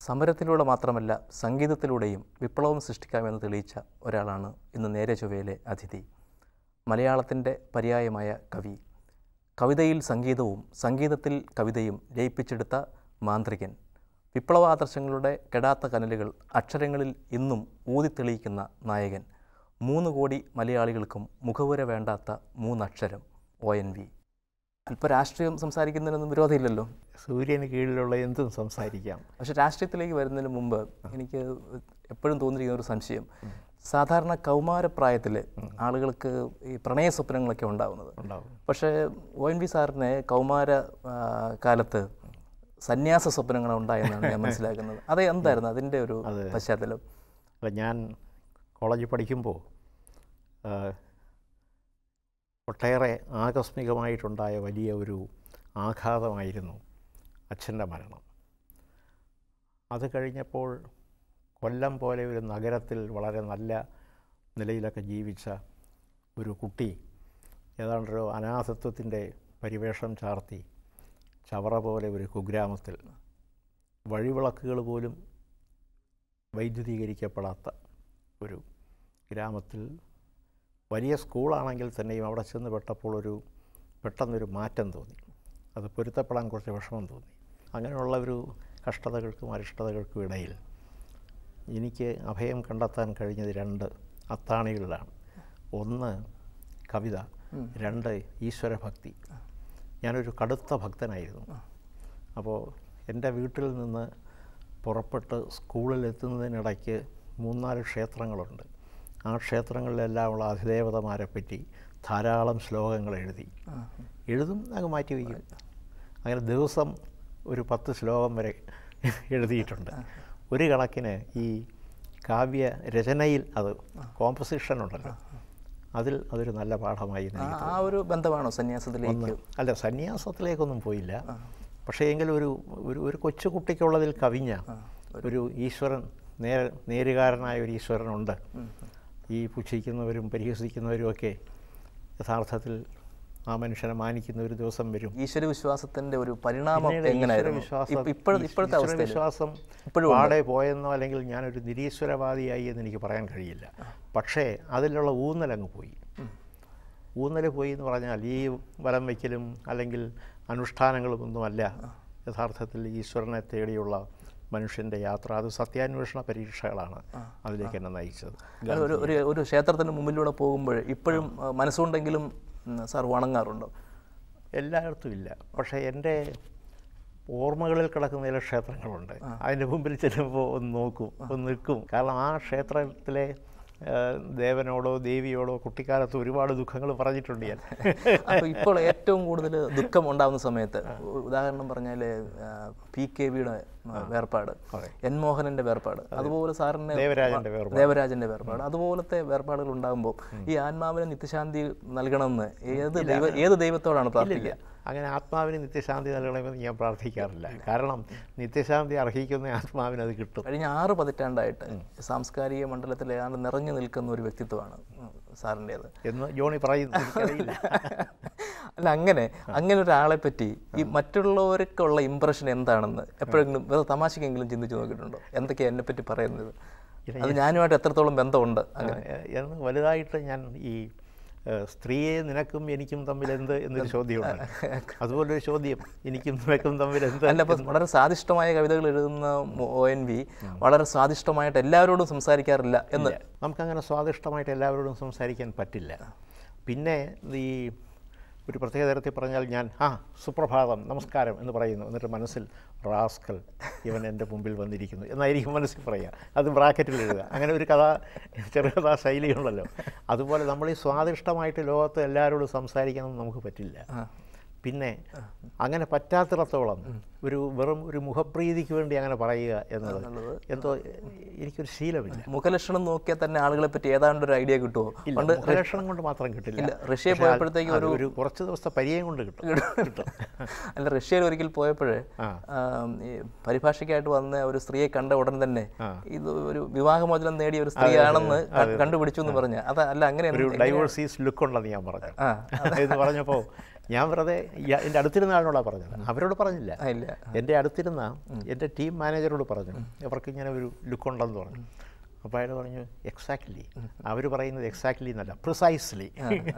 സമരത്തിലൂടെ മാത്രമല്ല സംഗീതത്തിലൂടെയും വിപ്ലവം സൃഷ്ടിക്കാമെന്ന് തെളിയിച്ച ഒരാളാണ് ഇന്ന് നേരെ ചൊവ്വയിലെ അതിഥി മലയാളത്തിൻ്റെ പര്യായമായ കവി കവിതയിൽ സംഗീതവും സംഗീതത്തിൽ കവിതയും ലയിപ്പിച്ചെടുത്ത മാന്ത്രികൻ വിപ്ലവാദർശങ്ങളുടെ കെടാത്ത കനലുകൾ അക്ഷരങ്ങളിൽ ഇന്നും ഊതിത്തെളിയിക്കുന്ന നായകൻ മൂന്ന് കോടി മലയാളികൾക്കും മുഖവുര വേണ്ടാത്ത മൂന്നക്ഷരം ഒ എൻ വി അല്പം രാഷ്ട്രീയം സംസാരിക്കുന്നതിനൊന്നും വിരോധമില്ലല്ലോ സൂര്യന് കീഴിലുള്ള എന്തും സംസാരിക്കാം പക്ഷെ രാഷ്ട്രീയത്തിലേക്ക് വരുന്നതിന് മുമ്പ് എനിക്ക് എപ്പോഴും തോന്നിയിരിക്കുന്ന ഒരു സംശയം സാധാരണ കൗമാരപ്രായത്തിൽ ആളുകൾക്ക് ഈ പ്രണയ സ്വപ്നങ്ങളൊക്കെ ഉണ്ടാകുന്നത് ഉണ്ടാവും പക്ഷേ ഒ എൻ വി സാറിന് കൗമാര ആ, കാലത്ത് സന്യാസ സ്വപ്നങ്ങൾ ഉണ്ടായെന്നാണ് ഞാൻ മനസ്സിലാക്കുന്നത് അത് എന്തായിരുന്നു അതിൻ്റെ ഒരു പശ്ചാത്തലം അല്ല ഞാൻ കോളേജിൽ പഠിക്കുമ്പോൾ ആ, ഒട്ടേറെ ആകസ്മികമായിട്ടുണ്ടായ വലിയ ഒരു ആഘാതമായിരുന്നു അച്ഛൻ്റെ മരണം അത് കഴിഞ്ഞപ്പോൾ കൊല്ലം പോലെ ഒരു നഗരത്തിൽ വളരെ നല്ല നിലയിലൊക്കെ ജീവിച്ച ഒരു കുട്ടി ഏതാണ്ടൊരു അനാഥത്വത്തിൻ്റെ പരിവേഷം ചാർത്തി ചവറ പോലെ ഒരു കുഗ്രാമത്തിൽ വഴിവിളക്കുകൾ പോലും വൈദ്യുതീകരിക്കപ്പെടാത്ത ഒരു ഗ്രാമത്തിൽ വലിയ സ്കൂളാണെങ്കിൽ തന്നെയും അവിടെ ചെന്ന് പെട്ടപ്പോൾ ഒരു പെട്ടെന്നൊരു മാറ്റം തോന്നി അത് പൊരുത്തപ്പെടാൻ കുറച്ച് വിഷമം തോന്നി അങ്ങനെയുള്ള ഒരു കഷ്ടതകൾക്കും അരിഷ്ടതകൾക്കും ഇടയിൽ എനിക്ക് അഭയം കണ്ടെത്താൻ കഴിഞ്ഞത് രണ്ട് അത്താണികളിലാണ് ഒന്ന് കവിത രണ്ട് ഈശ്വരഭക്തി ഞാനൊരു കടുത്ത ഭക്തനായിരുന്നു അപ്പോൾ എൻ്റെ വീട്ടിൽ നിന്ന് പുറപ്പെട്ട് സ്കൂളിൽ എത്തുന്നതിനിടയ്ക്ക് മൂന്നാല് ക്ഷേത്രങ്ങളുണ്ട് ആ ക്ഷേത്രങ്ങളിലെല്ലാമുള്ള അതിദേവതമാരെ പറ്റി ധാരാളം ശ്ലോകങ്ങൾ എഴുതി എഴുതും അങ്ങ് മാറ്റി വയ്ക്കും അങ്ങനെ ദിവസം ഒരു പത്ത് ശ്ലോകം വരെ എഴുതിയിട്ടുണ്ട് ഒരു കണക്കിന് ഈ കാവ്യ രചനയിൽ അത് കോമ്പസിഷൻ ഉണ്ടല്ലോ അതിൽ അതൊരു നല്ല പാഠമായി എന്ന് ആ- എനിക്ക് ആ ഒരു ബന്ധമാണോ സന്യാസത്തിലേക്ക് ഒന്ന് അല്ല സന്യാസത്തിലേക്കൊന്നും പോയില്ല പക്ഷേ എങ്കിലും ഒരു ഒരു ഒരു കൊച്ചു കുട്ടിക്കുള്ളതിൽ കവിഞ്ഞ ഒരു ഈശ്വരൻ നേര നേരുകാരനായ ഒരു ഈശ്വരനുണ്ട് ഈ പുച്ഛിക്കുന്നവരും പരിഹസിക്കുന്നവരും ഒക്കെ യഥാർത്ഥത്തിൽ ആ മനുഷ്യനെ മാനിക്കുന്ന ഒരു ദിവസം വരും ഈശ്വര വിശ്വാസത്തിന്റെ ഒരു പരിണാമം പിന്നീട് എങ്ങനെയായിരുന്നു ഈശ്വരവിശ്വാസം- ഇപ്പ- ഇപ്പോഴ- ഈശ്വര- ഇപ്പോഴത്തെ അവസ്ഥയിൽ ഈശ്വരവിശ്വാസം ഇപ്പോഴും പാടെ പോയെന്നോ അല്ലെങ്കിൽ ഞാനൊരു നിരീശ്വരവാദിയായി എന്ന് എനിക്ക് പറയാൻ കഴിയില്ല പക്ഷേ അതിലുള്ള ഊന്നലങ്ങ് പോയി ഊന്നൽ പോയി എന്ന് പറഞ്ഞാൽ ഈ വലം വയ്ക്കലും അല്ലെങ്കിൽ അനുഷ്ഠാനങ്ങളും ഒന്നുമല്ല യഥാർത്ഥത്തിൽ ഈശ്വരനെ തേടിയുള്ള മനുഷ്യൻ്റെ യാത്ര അത് സത്യാന്വേഷണ പരീക്ഷകളാണ് അതിലേക്ക് എന്നെ നയിച്ചത് അത് ഒരു ഒരു ഒരു ക്ഷേത്രത്തിന് മുമ്പിലൂടെ പോകുമ്പോൾ ഇപ്പോഴും ആ, മനസ്സുണ്ടെങ്കിലും ഉം, സാർ വണങ്ങാറുണ്ടോ എല്ലായിടത്തും ഇല്ല പക്ഷേ എൻ്റെ ഓർമ്മകളിൽ കിടക്കുന്ന ചില ക്ഷേത്രങ്ങളുണ്ട് അതിൻ്റെ മുമ്പിൽ ചെല്ലുമ്പോൾ ഒന്ന് നോക്കും ഒന്ന് നിൽക്കും കാരണം ആ ക്ഷേത്രത്തിലെ ആ, ദേവനോടോ ദേവിയോടോ കുട്ടിക്കാലത്ത് ഒരുപാട് ദുഃഖങ്ങൾ പറഞ്ഞിട്ടുണ്ട് ഞാൻ അപ്പോൾ ഇപ്പോൾ ഏറ്റവും കൂടുതൽ ദുഃഖം ഉണ്ടാകുന്ന സമയത്ത് ഉ- ഉദാഹരണം പറഞ്ഞാൽ പി കെ വിയുടെ വേർപാട് എൻ മോഹനന്റെ വേർപാട് അതുപോലെ സാറിന് ദേവരാജൻ്റെ വേർപാട്. ദേവരാജന്റെ വേർപാട് അതുപോലത്തെ വേർപാടുകൾ ഉണ്ടാകുമ്പോൾ ഈ ആത്മാവിന് നിത്യശാന്തി നൽകണമെന്ന് ഏത് ദൈവ ഏത് ദൈവത്തോടാണ് പ്രാർത്ഥിക്കുക അങ്ങനെ ആത്മാവിന് നിത്യശാന്തി നൽകണമെന്ന് ഞാൻ പ്രാർത്ഥിക്കാറില്ല കാരണം നിത്യശാന്തി അർഹിക്കുന്ന ആത്മാവിന് അത് കിട്ടും കഴിഞ്ഞ ആറ് പതിറ്റാണ്ടായിട്ട് സാംസ്കാരിക മണ്ഡലത്തിൽ ഏതാണ്ട് നിറഞ്ഞു നിൽക്കുന്ന ഒരു വ്യക്തിത്വമാണ് ഉം, സാറിൻ്റേത് എന്ന് ജോണി പറയുന്നു എനിക്കറിയില്ല അല്ല അങ്ങനെ അങ്ങനെ ഒരാളെ പറ്റി ഈ മറ്റുള്ളവർക്കുള്ള ഇമ്പ്രഷൻ എന്താണെന്ന് എപ്പോഴെങ്കിലും വെറുതെ തമാശക്കെങ്കിലും ചിന്തിച്ചു നോക്കിയിട്ടുണ്ടോ എന്തൊക്കെയാണ് എന്നെ പറ്റി പറയുന്നത് അത് ഞാനുമായിട്ട് എത്രത്തോളം ബന്ധമുണ്ട് അങ്ങനെ എന്ന് വലുതായിട്ട് ഞാൻ ഈ ഏഹ്, സ്ത്രീയെ നിനക്കും എനിക്കും തമ്മിൽ എന്ത് എന്നൊരു ചോദ്യമുണ്ട് അതുപോലൊരു ചോദ്യം എനിക്കും നിനക്കും തമ്മിൽ എന്ത് അല്ല അപ്പോൾ വളരെ സ്വാദിഷ്ടമായ കവിതകൾ എഴുതുന്ന ഒ എൻ വി വളരെ സ്വാദിഷ്ടമായിട്ട് എല്ലാവരോടും സംസാരിക്കാറില്ല എന്ന് നമുക്കങ്ങനെ സ്വാദിഷ്ടമായിട്ട് എല്ലാവരോടും സംസാരിക്കാൻ പറ്റില്ല പിന്നെ ഈ ഒരു പ്രത്യേക തരത്തിൽ പറഞ്ഞാൽ ഞാൻ ആ സുപ്രഭാതം നമസ്കാരം എന്ന് പറയുന്നു എന്നിട്ട് മനസ്സിൽ റാസ്കൽ ഇവൻ എൻ്റെ മുമ്പിൽ വന്നിരിക്കുന്നു എന്നായിരിക്കും മനസ്സിൽ പറയുക അത് ബ്രാക്കറ്റിൽ എഴുതുക അങ്ങനെ ഒരു കഥ ചെറുകഥാ ശൈലിയുണ്ടല്ലോ അതുപോലെ നമ്മൾ ഈ സ്വാദിഷ്ടമായിട്ട് ലോകത്ത് എല്ലാവരോടും സംസാരിക്കാനൊന്നും നമുക്ക് പറ്റില്ല പിന്നെ അങ്ങനെ പറ്റാത്തിടത്തോളം ഒരു വെറും ഒരു മുഖപ്രീതിക്ക് വേണ്ടി അങ്ങനെ പറയുക എന്നത് എന്തോ എനിക്കൊരു ശീലമില്ല മുഖലക്ഷണം നോക്കിയാൽ തന്നെ ആളുകളെ പറ്റി ഏതാണ്ട് ഒരു ഐഡിയ കിട്ടുമോ ഇല്ല പണ്ട് മുഖലക്ഷണം കൊണ്ട് മാത്രം കിട്ടില്ല ഇല്ല, റഷ്യയിൽ പക്ഷേ അത് പോയപ്പോഴത്തേക്ക് അത് ഒരു കുറച്ച് ദിവസത്തെ പരിചയം കൊണ്ട് കിട്ടും കിട്ടും അല്ല റഷ്യയിൽ ഒരിക്കൽ പോയപ്പോഴേ ആ. ആം, ഈ പരിഭാഷയ്ക്കായിട്ട് വന്ന ഒരു സ്ത്രീയെ കണ്ട ഉടൻ തന്നെ ആ. ഇത് ഒരു വിവാഹമോചനം നേടിയ ഒരു സ്ത്രീയാണെന്ന് ക- കണ്ടുപിടിച്ചു എന്ന് പറഞ്ഞ അത് അല്ല അങ്ങനെ ഒരു ഡൈവേഴ്സീസ് ലുക്ക് ഉണ്ടെന്ന് ഞാൻ പറഞ്ഞു ആ എന്ന് പറഞ്ഞപ്പോൾ ഞാൻ വെറുതെ ഈ- എൻ്റെ അടുത്തിരുന്ന ആളിനോടാണ് പറഞ്ഞത് അവരോട് പറഞ്ഞില്ല ആ, ഇല്ല എൻ്റെ അടുത്തിരുന്ന എൻ്റെ ടീം മാനേജറോട് പറഞ്ഞു അവർക്ക് ഇങ്ങനെ ഒരു ലുക്ക് ഉണ്ടെന്ന് പറഞ്ഞു അപ്പോൾ അയാൾ പറഞ്ഞു എക്സാക്ട്ലി അവർ പറയുന്നത് എക്സാക്ട്ലി എന്നല്ല പ്രിസൈസ്ലി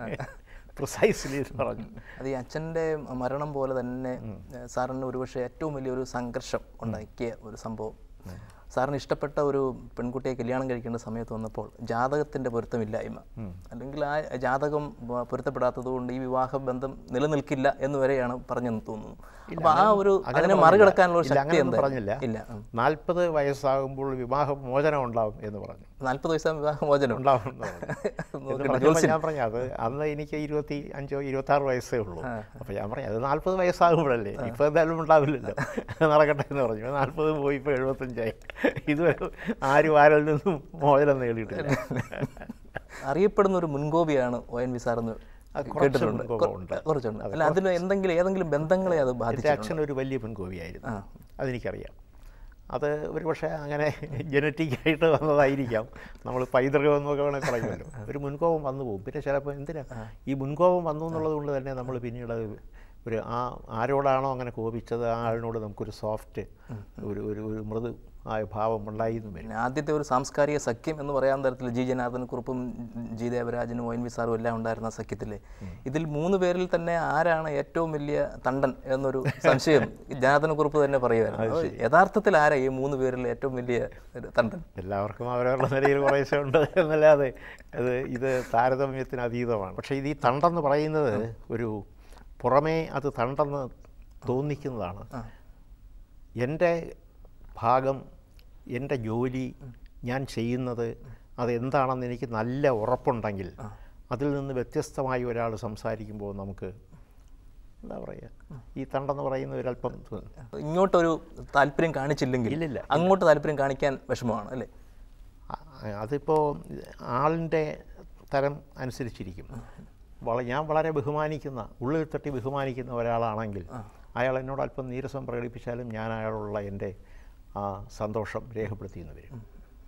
പ്രിസൈസ്ലി എന്ന് പറഞ്ഞു അത് ഈ അച്ഛൻ്റെ മരണം പോലെ തന്നെ സാറിന് ഒരുപക്ഷെ ഏറ്റവും വലിയൊരു സംഘർഷം ഉണ്ടാക്കിയ ഒരു സംഭവം സാറിന് ഇഷ്ടപ്പെട്ട ഒരു പെൺകുട്ടിയെ കല്യാണം കഴിക്കേണ്ട സമയത്ത് വന്നപ്പോൾ ജാതകത്തിൻ്റെ പൊരുത്തമില്ലായ്മ അല്ലെങ്കിൽ ആ ജാതകം വ- പൊരുത്തപ്പെടാത്തത് കൊണ്ട് ഈ വിവാഹ ബന്ധം നിലനിൽക്കില്ല എന്ന് വരെയാണ് പറഞ്ഞെന്ന് തോന്നുന്നു അപ്പോൾ ആ ഒരു അങ്ങനെ അതിനെ പറഞ്ഞില്ല. മറികടക്കാനുള്ള ഒരു ഇല്ല, ശക്തി അങ്ങനെയൊന്നും എന്താ പറഞ്ഞില്ല ഇല്ല നാൽപ്പത് വയസ്സാകുമ്പോൾ വിവാഹ മോചനം ഉണ്ടാവും എന്ന് പറഞ്ഞു നാൽപ്പത് വയസ്സാകും വിവാഹമോചനം ഉണ്ടാവും എന്ന് പറഞ്ഞു. എന്ന് പറഞ്ഞപ്പോൾ ഞാൻ പറഞ്ഞു അത് അന്ന് എനിക്ക് ഇരുപത്തി അഞ്ചോ ഇരുപത്തി ആറ് വയസ്സേ ഉള്ളൂ അപ്പോൾ ഞാൻ പറഞ്ഞു അത് നാൽപ്പത് വയസ്സാകുമ്പോഴല്ലേ ഇപ്പോൾ എന്തായാലും ഉണ്ടാവില്ലല്ലോ നടക്കട്ടെ എന്ന് പറഞ്ഞു നാൽപ്പത് പോയി ഇപ്പോൾ എഴുപത്തഞ്ചായി ഇതുവരെ ആരും ആരിൽ നിന്നും മോചനം നേടിയിട്ടില്ല അറിയപ്പെടുന്ന ഒരു മുൻകോപിയാണ് ഒ എൻ വി സാർ എന്ന് അത് കുറച്ച് കേട്ടിട്ടുണ്ട് മുൻകോപമുണ്ട്. കൊ- കുറച്ചുണ്ട് അല്ല അതിൽ എന്തെങ്കിലും ഏതെങ്കിലും ബന്ധങ്ങളെ അത് എൻ്റെ ബാധിച്ചു അച്ഛൻ ഒരു വലിയ പെൺകോവിയായിരുന്നു അതെനിക്കറിയാം അത് ഒരു പക്ഷേ അങ്ങനെ ജനറ്റിക്കായിട്ട് വന്നതായിരിക്കാം നമ്മൾ പൈതൃകം എന്നൊക്കെ വേണമെങ്കിൽ പറയുമല്ലോ ഒരു മുൻകോപം വന്നു പോകും പിന്നെ ചിലപ്പോൾ എന്തിനാ ഈ മുൻകോപം വന്നു എന്നുള്ളത് കൊണ്ട് തന്നെ നമ്മൾ പിന്നീട് അത് ഒരു ആ ആരോടാണോ അങ്ങനെ കോപിച്ചത് ആ ആളിനോട് നമുക്കൊരു സോഫ്റ്റ് ഒരു ഒരു ഒരു മൃദു ആയ ഭാവം ഉണ്ടായി എന്ന് വരും പിന്നെ ആദ്യത്തെ ഒരു സാംസ്കാരിക സഖ്യം എന്ന് പറയാൻ തരത്തിൽ ജി ജനാർദ്ദൻ കുറുപ്പും ജി ദേവരാജനും ഒ എൻ വി സാറും എല്ലാം ഉണ്ടായിരുന്ന സഖ്യത്തില് ഇതിൽ മൂന്ന് പേരിൽ തന്നെ ആരാണ് ഏറ്റവും വലിയ തണ്ടൻ എന്നൊരു സംശയം ഈ ജനാർദ്ദന കുറുപ്പ് തന്നെ പറയുമായിരുന്നു അത് യഥാർത്ഥത്തിൽ ആരാ ഈ മൂന്ന് പേരിൽ ഏറ്റവും വലിയ ഒരു തണ്ടൻ എല്ലാവർക്കും അവരവരുടെ നിലയിൽ കുറേശ്ശെ ഉണ്ട് എന്നല്ലാതെ അത് ഇത് താരതമ്യത്തിന് അതീതമാണ് പക്ഷേ ഇത് ഈ തണ്ടെന്ന് പറയുന്നത് ഒരു പുറമേ അത് തണ്ടെന്ന് തോന്നിക്കുന്നതാണ് എൻ്റെ ഭാഗം എൻ്റെ ജോലി ഞാൻ ചെയ്യുന്നത് അതെന്താണെന്ന് എനിക്ക് നല്ല ഉറപ്പുണ്ടെങ്കിൽ അതിൽ നിന്ന് വ്യത്യസ്തമായി ഒരാൾ സംസാരിക്കുമ്പോൾ നമുക്ക് എന്താ പറയുക ഈ തണ്ടെന്ന് പറയുന്ന ഒരല്പം തോന്നും. ഇങ്ങോട്ടൊരു താല്പര്യം കാണിച്ചില്ലെങ്കിൽ ഇല്ലില്ല. അങ്ങോട്ട് താല്പര്യം കാണിക്കാൻ വിഷമമാണ് അല്ലേ അ- അതിപ്പോൾ ആളിൻ്റെ തരം അനുസരിച്ചിരിക്കും വള ഞാൻ വളരെ ബഹുമാനിക്കുന്ന ഉള്ളിൽ തട്ടി ബഹുമാനിക്കുന്ന ഒരാളാണെങ്കിൽ അയാൾ എന്നോട് അല്പം നീരസം പ്രകടിപ്പിച്ചാലും ഞാൻ അയാളുള്ള എൻ്റെ ആ സന്തോഷം രേഖപ്പെടുത്തിയെന്ന് വരും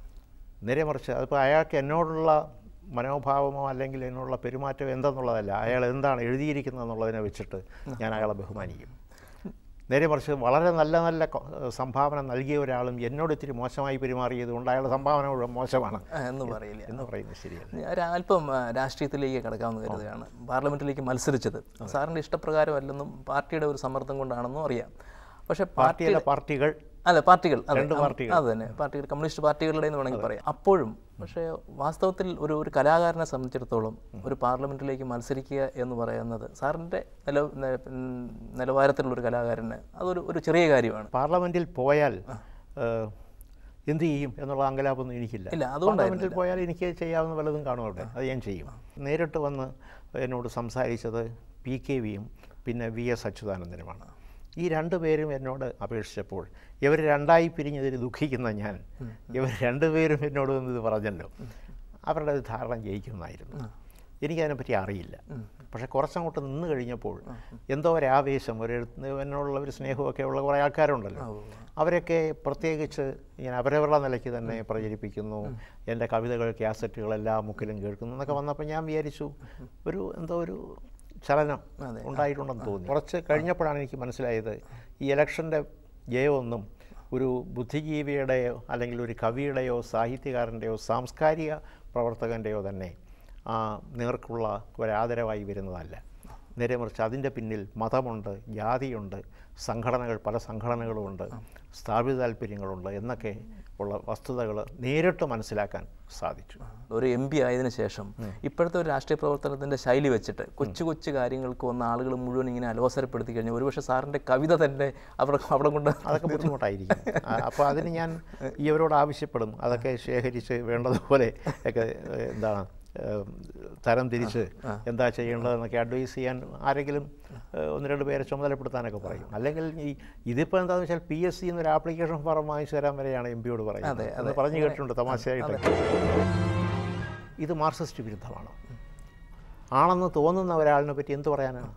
നേരെ മറിച്ച് അതിപ്പോൾ അയാൾക്ക് എന്നോടുള്ള മനോഭാവമോ അല്ലെങ്കിൽ എന്നോടുള്ള പെരുമാറ്റം എന്തെന്നുള്ളതല്ല അയാൾ എന്താണ് എഴുതിയിരിക്കുന്നത് എന്നുള്ളതിനെ വെച്ചിട്ട് ഞാൻ അയാളെ ബഹുമാനിക്കും നേരെ മറിച്ച് വളരെ നല്ല നല്ല കൊ- സംഭാവന നൽകിയ ഒരാളും എന്നോട് ഇത്തിരി മോശമായി പെരുമാറിയത് കൊണ്ട് അയാളുടെ സംഭാവന മുഴുവൻ മോശമാണ് ആ, എന്ന് പറയില്ല എന്ന് പറയുന്നത് ശരിയല്ല ഞാൻ അല്പം ആ, രാഷ്ട്രീയത്തിലേക്ക് കടക്കാമെന്ന് കരുതുകയാണ് പാർലമെന്റിലേക്ക് മത്സരിച്ചത് സാറിന്റെ ഇഷ്ടപ്രകാരമല്ലെന്നും പാർട്ടിയുടെ ഒരു സമ്മർദ്ദം കൊണ്ടാണെന്നും അറിയാം പക്ഷേ പാർട്ടി പാർട്ടിയല്ല പാർട്ടികൾ അല്ല പാർട്ടികൾ അതെ, രണ്ട് ആ, പാർട്ടികൾ. അത് തന്നെ പാർട്ടികൾ കമ്മ്യൂണിസ്റ്റ് പാർട്ടികളുടെ എന്ന് വേണമെങ്കിൽ പറയാം അപ്പോഴും പക്ഷേ വാസ്തവത്തിൽ ഒരു ഒരു കലാകാരനെ സംബന്ധിച്ചിടത്തോളം ഒരു പാർലമെന്റിലേക്ക് മത്സരിക്കുക എന്ന് പറയുന്നത് സാറിന്റെ നില നെ- ഉം, നിലവാരത്തിലുള്ള ഒരു കലാകാരന് അതൊരു ഒരു ചെറിയ കാര്യമാണ് പാർലമെൻറ്റിൽ പോയാൽ ഏഹ്, എന്ത് ചെയ്യും എന്നുള്ള അങ്കലാപ്പൊന്നും എനിക്കില്ല ഇല്ല, അതുകൊണ്ടായിരുന്നില്ല. പാർലമെൻറ്റിൽ പോയാൽ എനിക്ക് ചെയ്യാവുന്ന വല്ലതും കാണും അവിടെ അത് ഞാൻ ചെയ്യും നേരിട്ട് വന്ന് എന്നോട് സംസാരിച്ചത് പി കെ വിയും പിന്നെ വി എസ് അച്യുതാനന്ദനുമാണ് ഈ രണ്ടു പേരും എന്നോട് അപേക്ഷിച്ചപ്പോൾ ഇവർ രണ്ടായി പിരിഞ്ഞതിൽ ദുഃഖിക്കുന്ന ഞാൻ ഇവർ രണ്ടുപേരും എന്നോട് വന്ന് ഇത് പറഞ്ഞല്ലോ അവരുടെ ഒരു ധാരണ ജയിക്കുമെന്നായിരുന്നു എനിക്കതിനെപ്പറ്റി അറിയില്ല പക്ഷെ കുറച്ചങ്ങോട്ട് നിന്ന് കഴിഞ്ഞപ്പോൾ എന്തോ ഒരു ആവേശം ഒരു എന്നോടുള്ള ഒരു സ്നേഹമൊക്കെ ഉള്ള കുറേ ആൾക്കാരുണ്ടല്ലോ അവരൊക്കെ പ്രത്യേകിച്ച് ഇങ്ങനെ അവരവരുടെ നിലയ്ക്ക് തന്നെ പ്രചരിപ്പിക്കുന്നു എൻ്റെ കവിതകൾ ക്യാസറ്റുകളെല്ലാം മുക്കിലും കേൾക്കുന്നു എന്നൊക്കെ വന്നപ്പോൾ ഞാൻ വിചാരിച്ചു ഒരു എന്തോ ഒരു ചലനം ഉണ്ടായിട്ടുണ്ടെന്ന് തോന്നി കുറച്ച് കഴിഞ്ഞപ്പോഴാണ് എനിക്ക് മനസ്സിലായത് ഈ ഇലക്ഷൻ്റെ ജയമൊന്നും ഒരു ബുദ്ധിജീവിയുടെയോ അല്ലെങ്കിൽ ഒരു കവിയുടെയോ സാഹിത്യകാരൻ്റെയോ സാംസ്കാരിക പ്രവർത്തകൻ്റെയോ തന്നെ ആ നേർക്കുള്ള ഒരാദരവായി വരുന്നതല്ല നേരെ മറിച്ച് അതിൻ്റെ പിന്നിൽ മതമുണ്ട് ജാതിയുണ്ട് സംഘടനകൾ പല സംഘടനകളുമുണ്ട് സ്ഥാപിത താല്പര്യങ്ങളുണ്ട് എന്നൊക്കെ ഉള്ള വസ്തുതകൾ നേരിട്ട് മനസ്സിലാക്കാൻ സാധിച്ചു ഒരു എം പി ആയതിനു ശേഷം ഇപ്പോഴത്തെ ഒരു രാഷ്ട്രീയ പ്രവർത്തനത്തിന്റെ ശൈലി വെച്ചിട്ട് കൊച്ചു കൊച്ചു കാര്യങ്ങൾക്ക് വന്ന ആളുകൾ മുഴുവൻ ഇങ്ങനെ അലോസരപ്പെടുത്തി കഴിഞ്ഞാൽ ഒരുപക്ഷെ സാറിന്റെ കവിത തന്നെ അവിടെ അവിടെ കൊണ്ട് അതൊക്കെ ബുദ്ധിമുട്ടായിരിക്കും അപ്പോൾ അതിന് ഞാൻ ഇവരോട് ആവശ്യപ്പെടും അതൊക്കെ ശേഖരിച്ച് വേണ്ടതുപോലെ ഒക്കെ ഏഹ്, എന്താണ് ഏഹ്, തരം തിരിച്ച് എന്താ ചെയ്യേണ്ടതെന്നൊക്കെ അഡ്വൈസ് ചെയ്യാൻ ആരെങ്കിലും ഏഹ്, ഒന്ന് രണ്ട് പേരെ ചുമതലപ്പെടുത്താനൊക്കെ പറയും അല്ലെങ്കിൽ ഈ ഇതിപ്പോൾ എന്താണെന്ന് വെച്ചാൽ പി എസ് സി എന്നൊരു ആപ്ലിക്കേഷൻ ഫോറം വാങ്ങിച്ചു തരാൻ വരെയാണ് എം പിയോട് പറയുന്നത് എന്ന് പറഞ്ഞു കേട്ടിട്ടുണ്ട് തമാശയായിട്ടൊക്കെ ഇത് മാർക്സിസ്റ്റ് വിരുദ്ധമാണ് ആണെന്ന് തോന്നുന്ന ഒരാളിനെ പറ്റി എന്ത് പറയാനാണ്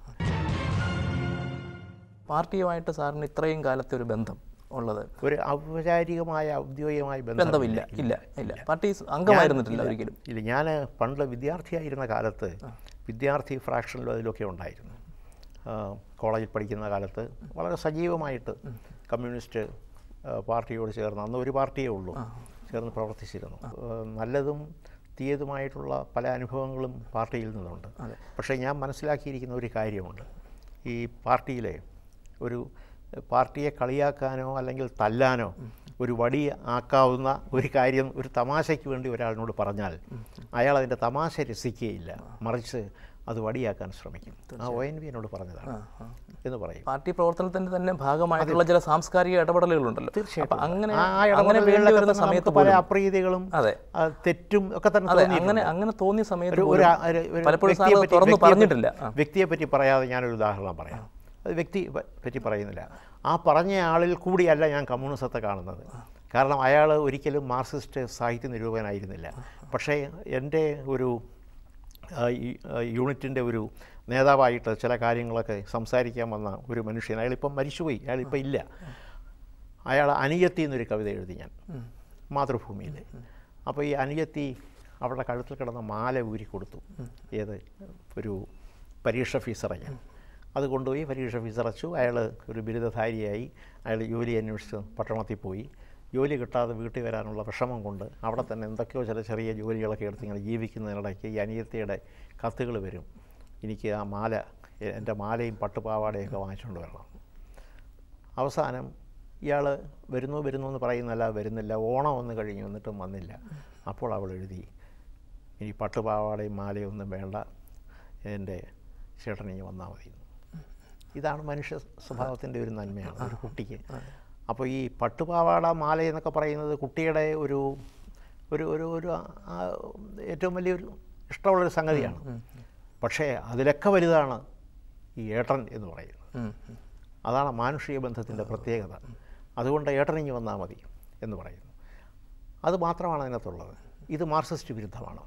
പാർട്ടിയുമായിട്ട് സാറിന് ഇത്രയും കാലത്തെ ഒരു ബന്ധം ഉള്ളത് ഒരു ഔപചാരികമായ ഔദ്യോഗികമായ ബന്ധം ബന്ധമില്ല ഇല്ല ഇല്ല പാർട്ടി അംഗമായിരുന്നിട്ടില്ല ഒരിക്കലും ഇല്ല ഞാൻ പണ്ട് വിദ്യാർത്ഥിയായിരുന്ന കാലത്ത് വിദ്യാർത്ഥി ഫ്രാക്ഷനിലും അതിലൊക്കെ ഉണ്ടായിരുന്നു ആ, കോളേജിൽ പഠിക്കുന്ന കാലത്ത് വളരെ സജീവമായിട്ട് കമ്മ്യൂണിസ്റ്റ് ആ, പാർട്ടിയോട് ചേർന്ന് അന്ന് ഒരു പാർട്ടിയേ ഉള്ളൂ ചേർന്ന് പ്രവർത്തിച്ചിരുന്നു ആ, നല്ലതും തീയതുമായിട്ടുള്ള പല അനുഭവങ്ങളും പാർട്ടിയിൽ നിന്നുണ്ട് പക്ഷേ ഞാൻ മനസ്സിലാക്കിയിരിക്കുന്ന ഒരു കാര്യമുണ്ട് ഈ പാർട്ടിയിലെ ഒരു പാർട്ടിയെ കളിയാക്കാനോ അല്ലെങ്കിൽ തല്ലാനോ ഒരു വടി ആക്കാവുന്ന ഒരു കാര്യം ഒരു തമാശയ്ക്ക് വേണ്ടി ഒരാളിനോട് പറഞ്ഞാൽ അയാൾ അതിൻ്റെ തമാശ രസിക്കുകയില്ല മറിച്ച് അത് വടിയാക്കാൻ ശ്രമിക്കും ആ ഒ എൻ വി എന്നോട് പറഞ്ഞതാണ് എന്ന് പറയും പാർട്ടി പ്രവർത്തനത്തിന്റെ തന്നെ ഭാഗമായിട്ടുള്ള ചില സാംസ്കാരിക ഇടപെടലുകളുണ്ടല്ലോ അപ്പൊ അങ്ങനെ ആ അങ്ങനെ വേണ്ടി ഇടപെടലുകളിലൊക്കെ വരുന്ന തന്നെ സമയത്ത് നമുക്ക് പല പോലും അപ്രീതികളും അതെ ആ, തെറ്റും ഒക്കെ തന്നെ അതെ തോന്നിയിട്ടുണ്ട്. അങ്ങനെ അങ്ങനെ തോന്നിയ സമയത്ത് ഒരു- പോലും ഒരു- ഒരു- ഒരു പലപ്പോഴും വ്യക്തിയെ സാറ് പറ്റി- തുറന്ന് വ്യക്തിയെ പറഞ്ഞിട്ടില്ല പറ്റി- ആ. വ്യക്തിയെ പറ്റി പറയാതെ ഞാനൊരു ഉദാഹരണം പറയാം അത് വ്യക്തി പ- പറ്റി പറയുന്നില്ല ആ പറഞ്ഞ ആളിൽ കൂടിയല്ല ഞാൻ കമ്മ്യൂണിസത്തെ കാണുന്നത് കാരണം അയാൾ ഒരിക്കലും മാർക്സിസ്റ്റ് സാഹിത്യ നിരൂപകനായിരുന്നില്ല പക്ഷേ എൻ്റെ ഒരു ആ, ഈ, ആ, യൂണിറ്റിൻ്റെ ഒരു നേതാവായിട്ട് ചില കാര്യങ്ങളൊക്കെ സംസാരിക്കാൻ വന്ന ഒരു മനുഷ്യൻ അയാളിപ്പം മരിച്ചുപോയി അയാളിപ്പം ഇല്ല അയാൾ അനിയത്തി എന്നൊരു കവിത എഴുതി ഞാൻ മാതൃഭൂമിയിൽ അപ്പോൾ ഈ അനിയത്തി അവളുടെ കഴുത്തിൽ കിടന്ന മാല ഊരി കൊടുത്തു ഏത് ഒരു പരീക്ഷ ഫീസ് അടയ്ക്കാൻ അത് കൊണ്ടുപോയി പരീക്ഷ ഫീസ് അടച്ചു അയാൾ ഒരു ബിരുദധാരിയായി അയാൾ ജോലി അന്വേഷിച്ച് പട്ടണത്തിൽ പോയി ജോലി കിട്ടാതെ വീട്ടിൽ വരാനുള്ള വിഷമം കൊണ്ട് അവിടെ തന്നെ എന്തൊക്കെയോ ചില ചെറിയ ജോലികളൊക്കെ എടുത്ത് ഇങ്ങനെ ജീവിക്കുന്നതിനിടയ്ക്ക് ഈ അനിയത്തിയുടെ കത്തുകൾ വരും എനിക്ക് ആ മാല എ- എൻ്റെ മാലയും പട്ടുപാവാടയൊക്കെ വാങ്ങിച്ചുകൊണ്ട് വരണം അവസാനം ഇയാൾ വരുന്നു വരുന്നു എന്ന് പറയുന്നല്ല വരുന്നില്ല ഓണം ഒന്ന് കഴിഞ്ഞു എന്നിട്ടും വന്നില്ല അപ്പോൾ അവൾ എഴുതി ഇനി പട്ടുപാവാടയും മാലയും ഒന്നും വേണ്ട എൻ്റെ ചേട്ടനിങ്ങ് വന്നാൽ മതി എന്ന്. ഇതാണ് മനുഷ്യ സ്വഭാവത്തിൻ്റെ ഒരു നന്മയാണ് ഒരു കുട്ടിക്ക് അപ്പോൾ ഈ പട്ടുപാവാട മാല എന്നൊക്കെ പറയുന്നത് കുട്ടിയുടെ ഒരു ഒരു ഒരു ഒരു ആ ഏറ്റവും വലിയൊരു ഇഷ്ടമുള്ളൊരു സംഗതിയാണ് പക്ഷേ അതിലൊക്കെ വലുതാണ് ഈ ഏട്ടൻ എന്ന് പറയുന്നത് ഉം, ഉം. അതാണ് മാനുഷിക ബന്ധത്തിൻ്റെ പ്രത്യേകത അതുകൊണ്ട് ഏട്ടനിങ്ങി വന്നാൽ മതി എന്ന് പറയുന്നു അത് മാത്രമാണ് അതിനകത്തുള്ളത് ഇത് മാർക്സിസ്റ്റ് വിരുദ്ധമാണ്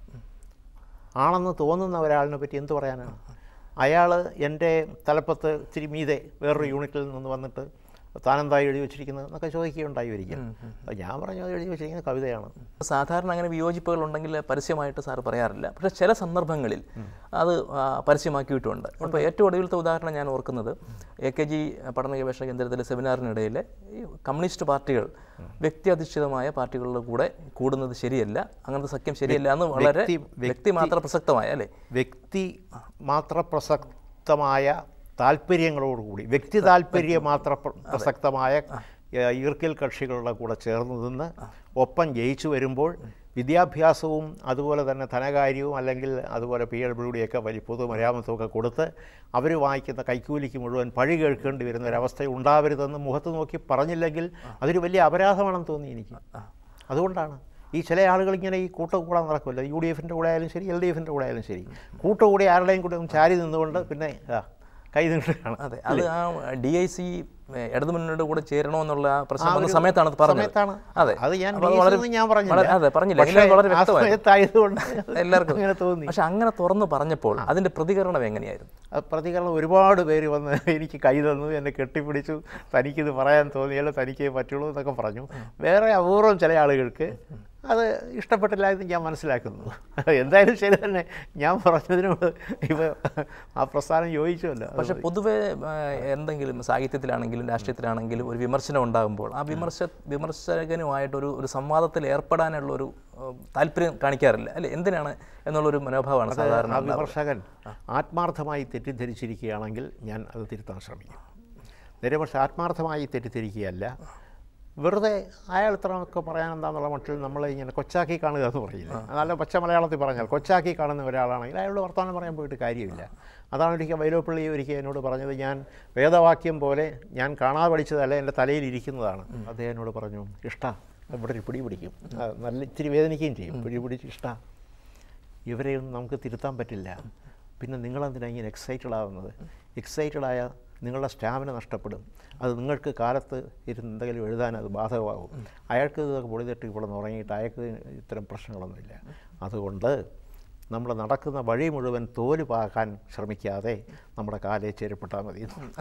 ആണെന്ന് തോന്നുന്ന ഒരാളിനെ പറ്റി എന്ത് പറയാനാണ് അയാൾ എൻ്റെ തലപ്പത്ത് ഇച്ചിരി മീതെ വേറൊരു യൂണിറ്റിൽ നിന്ന് വന്നിട്ട് താനെന്തായി എഴുതി വെച്ചിരിക്കുന്നത് എന്നൊക്കെ ചോദിക്കുകയുണ്ടായി ഒരിക്കൽ അപ്പോൾ ഞാൻ പറഞ്ഞു അത് എഴുതി വെച്ചിരിക്കുന്ന കവിതയാണ് സാധാരണ അങ്ങനെ വിയോജിപ്പുകൾ ഉണ്ടെങ്കിൽ പരസ്യമായിട്ട് സാർ പറയാറില്ല പക്ഷേ ചില സന്ദർഭങ്ങളിൽ അത് ആ, പരസ്യമാക്കിയിട്ടുമുണ്ട് അപ്പോൾ ഏറ്റവും ഒടുവിലത്തെ ഉദാഹരണം ഞാൻ ഓർക്കുന്നത് എ കെ ജി പഠന ഗവേഷണ കേന്ദ്രത്തിലെ സെമിനാറിനിടയിൽ ഈ കമ്മ്യൂണിസ്റ്റ് പാർട്ടികൾ വ്യക്തിയധിഷ്ഠിതമായ പാർട്ടികളുടെ കൂടെ കൂടുന്നത് ശരിയല്ല അങ്ങനത്തെ സഖ്യം ശരിയല്ല എന്ന് വളരെ വ്യക്തി- വ്യക്തി മാത്ര പ്രസക്തമായ അല്ലേ വ്യക്തി മാത്ര പ്രസക്തമായ താല്പര്യങ്ങളോടുകൂടി വ്യക്തി താല്പര്യ മാത്ര പ്ര- പ്രസക്തമായ ഏഹ്, ഈർക്കിൽ കക്ഷികളുടെ കൂടെ ചേർന്ന് നിന്ന് ഒപ്പം ജയിച്ചു വരുമ്പോൾ വിദ്യാഭ്യാസവും അതുപോലെ തന്നെ ധനകാര്യവും അല്ലെങ്കിൽ അതുപോലെ പി ഡബ്ല്യു ഡിയൊക്കെ വലിയ പൊതുമരാമത്തുമൊക്കെ കൊടുത്ത് അവർ വാങ്ങിക്കുന്ന കൈക്കൂലിക്ക് മുഴുവൻ പഴി കേൾക്കേണ്ടി വരുന്ന ഒരവസ്ഥ ഉണ്ടാവരുതെന്ന് മുഖത്ത് നോക്കി പറഞ്ഞില്ലെങ്കിൽ അതൊരു വലിയ അപരാധമാണെന്ന് തോന്നി എനിക്ക് അതുകൊണ്ടാണ് ഈ ചില ആളുകൾ ഇങ്ങനെ ഈ കൂട്ടുകൂടാൻ നടക്കുമല്ലോ യു ഡി എഫിൻ്റെ കൂടെ ആയാലും ശരി എൽ ഡി എഫിൻ്റെ കൂടെ ആയാലും ശരി കൂട്ടുകൂടി ആരുടെയും കൂടെ ഒന്ന് ചാരി നിന്നുകൊണ്ട് പിന്നെ ആ, കൈ നീട്ടുകയാണ് അതെ അത് ആ ഡി ഐ സി ഇടതുമുന്നണിയുടെ കൂടെ ചേരണമെന്നുള്ള ആ പ്രശ്നം വന്ന സമയത്താണ് അത് പറഞ്ഞത് സമയത്താണ് അതെ അത് ഞാൻ അപ്പോൾ അത് DSS വളരെ- ഒന്നും ഞാൻ പറഞ്ഞില്ല വളരെ- അതെ പറഞ്ഞില്ല പക്ഷേ എങ്കിലും വളരെ ആ വ്യക്തമായി സമയത്തായതുകൊണ്ട് എല്ലാവർക്കും അങ്ങനെ തോന്നി പക്ഷെ അങ്ങനെ തുറന്നു പറഞ്ഞപ്പോൾ അതിന്റെ പ്രതികരണം എങ്ങനെയായിരുന്നു ആ പ്രതികരണം ഒരുപാട് പേര് വന്ന് എനിക്ക് കൈ തന്നു എന്നെ കെട്ടിപ്പിടിച്ചു തനിക്കിത് പറയാൻ തോന്നിയാലോ തനിക്കേ പറ്റുള്ളൂ എന്നൊക്കെ പറഞ്ഞു വേറെ അപൂർവം ചില ആളുകൾക്ക് അത് ഇഷ്ടപ്പെട്ടില്ല എന്ന് ഞാൻ മനസ്സിലാക്കുന്നു എന്തായാലും ശരി തന്നെ ഞാൻ പറഞ്ഞതിനോട് ഇപ്പോൾ ആ പ്രസ്ഥാനം യോജിച്ചുമല്ലോ അത് പക്ഷെ പൊതുവെ ആ, എന്തെങ്കിലും സാഹിത്യത്തിലാണെങ്കിലും രാഷ്ട്രീയത്തിലാണെങ്കിലും ഒരു വിമർശനം ഉണ്ടാകുമ്പോൾ ആ വിമർശ വിമർശകനുമായിട്ടൊരു ഒരു സംവാദത്തിൽ ഏർപ്പെടാനുള്ള ഒരു ആ, താല്പര്യം കാണിക്കാറില്ല അല്ലെ എന്തിനാണ് എന്നുള്ളൊരു മനോഭാവമാണ് സാധാരണ ആ ഉണ്ടാവുക. വിമർശകൻ ആത്മാർത്ഥമായി തെറ്റിദ്ധരിച്ചിരിക്കുകയാണെങ്കിൽ ഞാൻ അത് തിരുത്താൻ ശ്രമിക്കും നേരെ മറിച്ച് ആത്മാർത്ഥമായി തെറ്റിദ്ധരിക്കുകയല്ല വെറുതെ അയാൾ ഇത്രയൊക്കെ പറയാൻ എന്താണെന്നുള്ള മട്ടിൽ നമ്മളെ ഇങ്ങനെ കൊച്ചാക്കി കാണുക എന്ന് പറയില്ല നല്ല പച്ച മലയാളത്തിൽ പറഞ്ഞാൽ കൊച്ചാക്കി കാണുന്ന ഒരാളാണെങ്കിൽ അയാളോട് വർത്തമാനം പറയാൻ പോയിട്ട് കാര്യമില്ല അതാണ് ഒരിക്കൽ വൈലോപ്പള്ളി ഒരിക്കൽ എന്നോട് പറഞ്ഞത് ഞാൻ വേദവാക്യം പോലെ ഞാൻ കാണാതെ പഠിച്ചതല്ല എൻ്റെ തലയിൽ ഇരിക്കുന്നതാണ് അദ്ദേഹം എന്നോട് പറഞ്ഞു ഇഷ്ട ഇവിടെ ഒരു പിടി പിടിക്കും ആ, നല്ല ഇത്തിരി വേദനിക്കുകയും ചെയ്യും പിടി പിടിച്ച് ഇഷ്ട ഇവരെയൊന്നും നമുക്ക് തിരുത്താൻ പറ്റില്ല പിന്നെ നിങ്ങളെന്തിനാണ് ഇങ്ങനെ എക്സൈറ്റഡ് ആവുന്നത് എക്സൈറ്റഡ് ആയ നിങ്ങളുടെ സ്റ്റാമിന നഷ്ടപ്പെടും അത് നിങ്ങൾക്ക് കാലത്ത് ഇരുന്ന് എന്തെങ്കിലും എഴുതാൻ അത് ബാധകമാകും അയാൾക്ക് ഇതൊക്കെ പൊടി തട്ടി ഇവിടെ നിന്ന് ഉറങ്ങിയിട്ട് അയാൾക്ക് ഇത്തരം പ്രശ്നങ്ങളൊന്നുമില്ല അതുകൊണ്ട് നമ്മൾ നടക്കുന്ന വഴി മുഴുവൻ തോല് പാകാൻ ശ്രമിക്കാതെ നമ്മുടെ കാലേ ചേരപ്പെട്ടാൽ മതി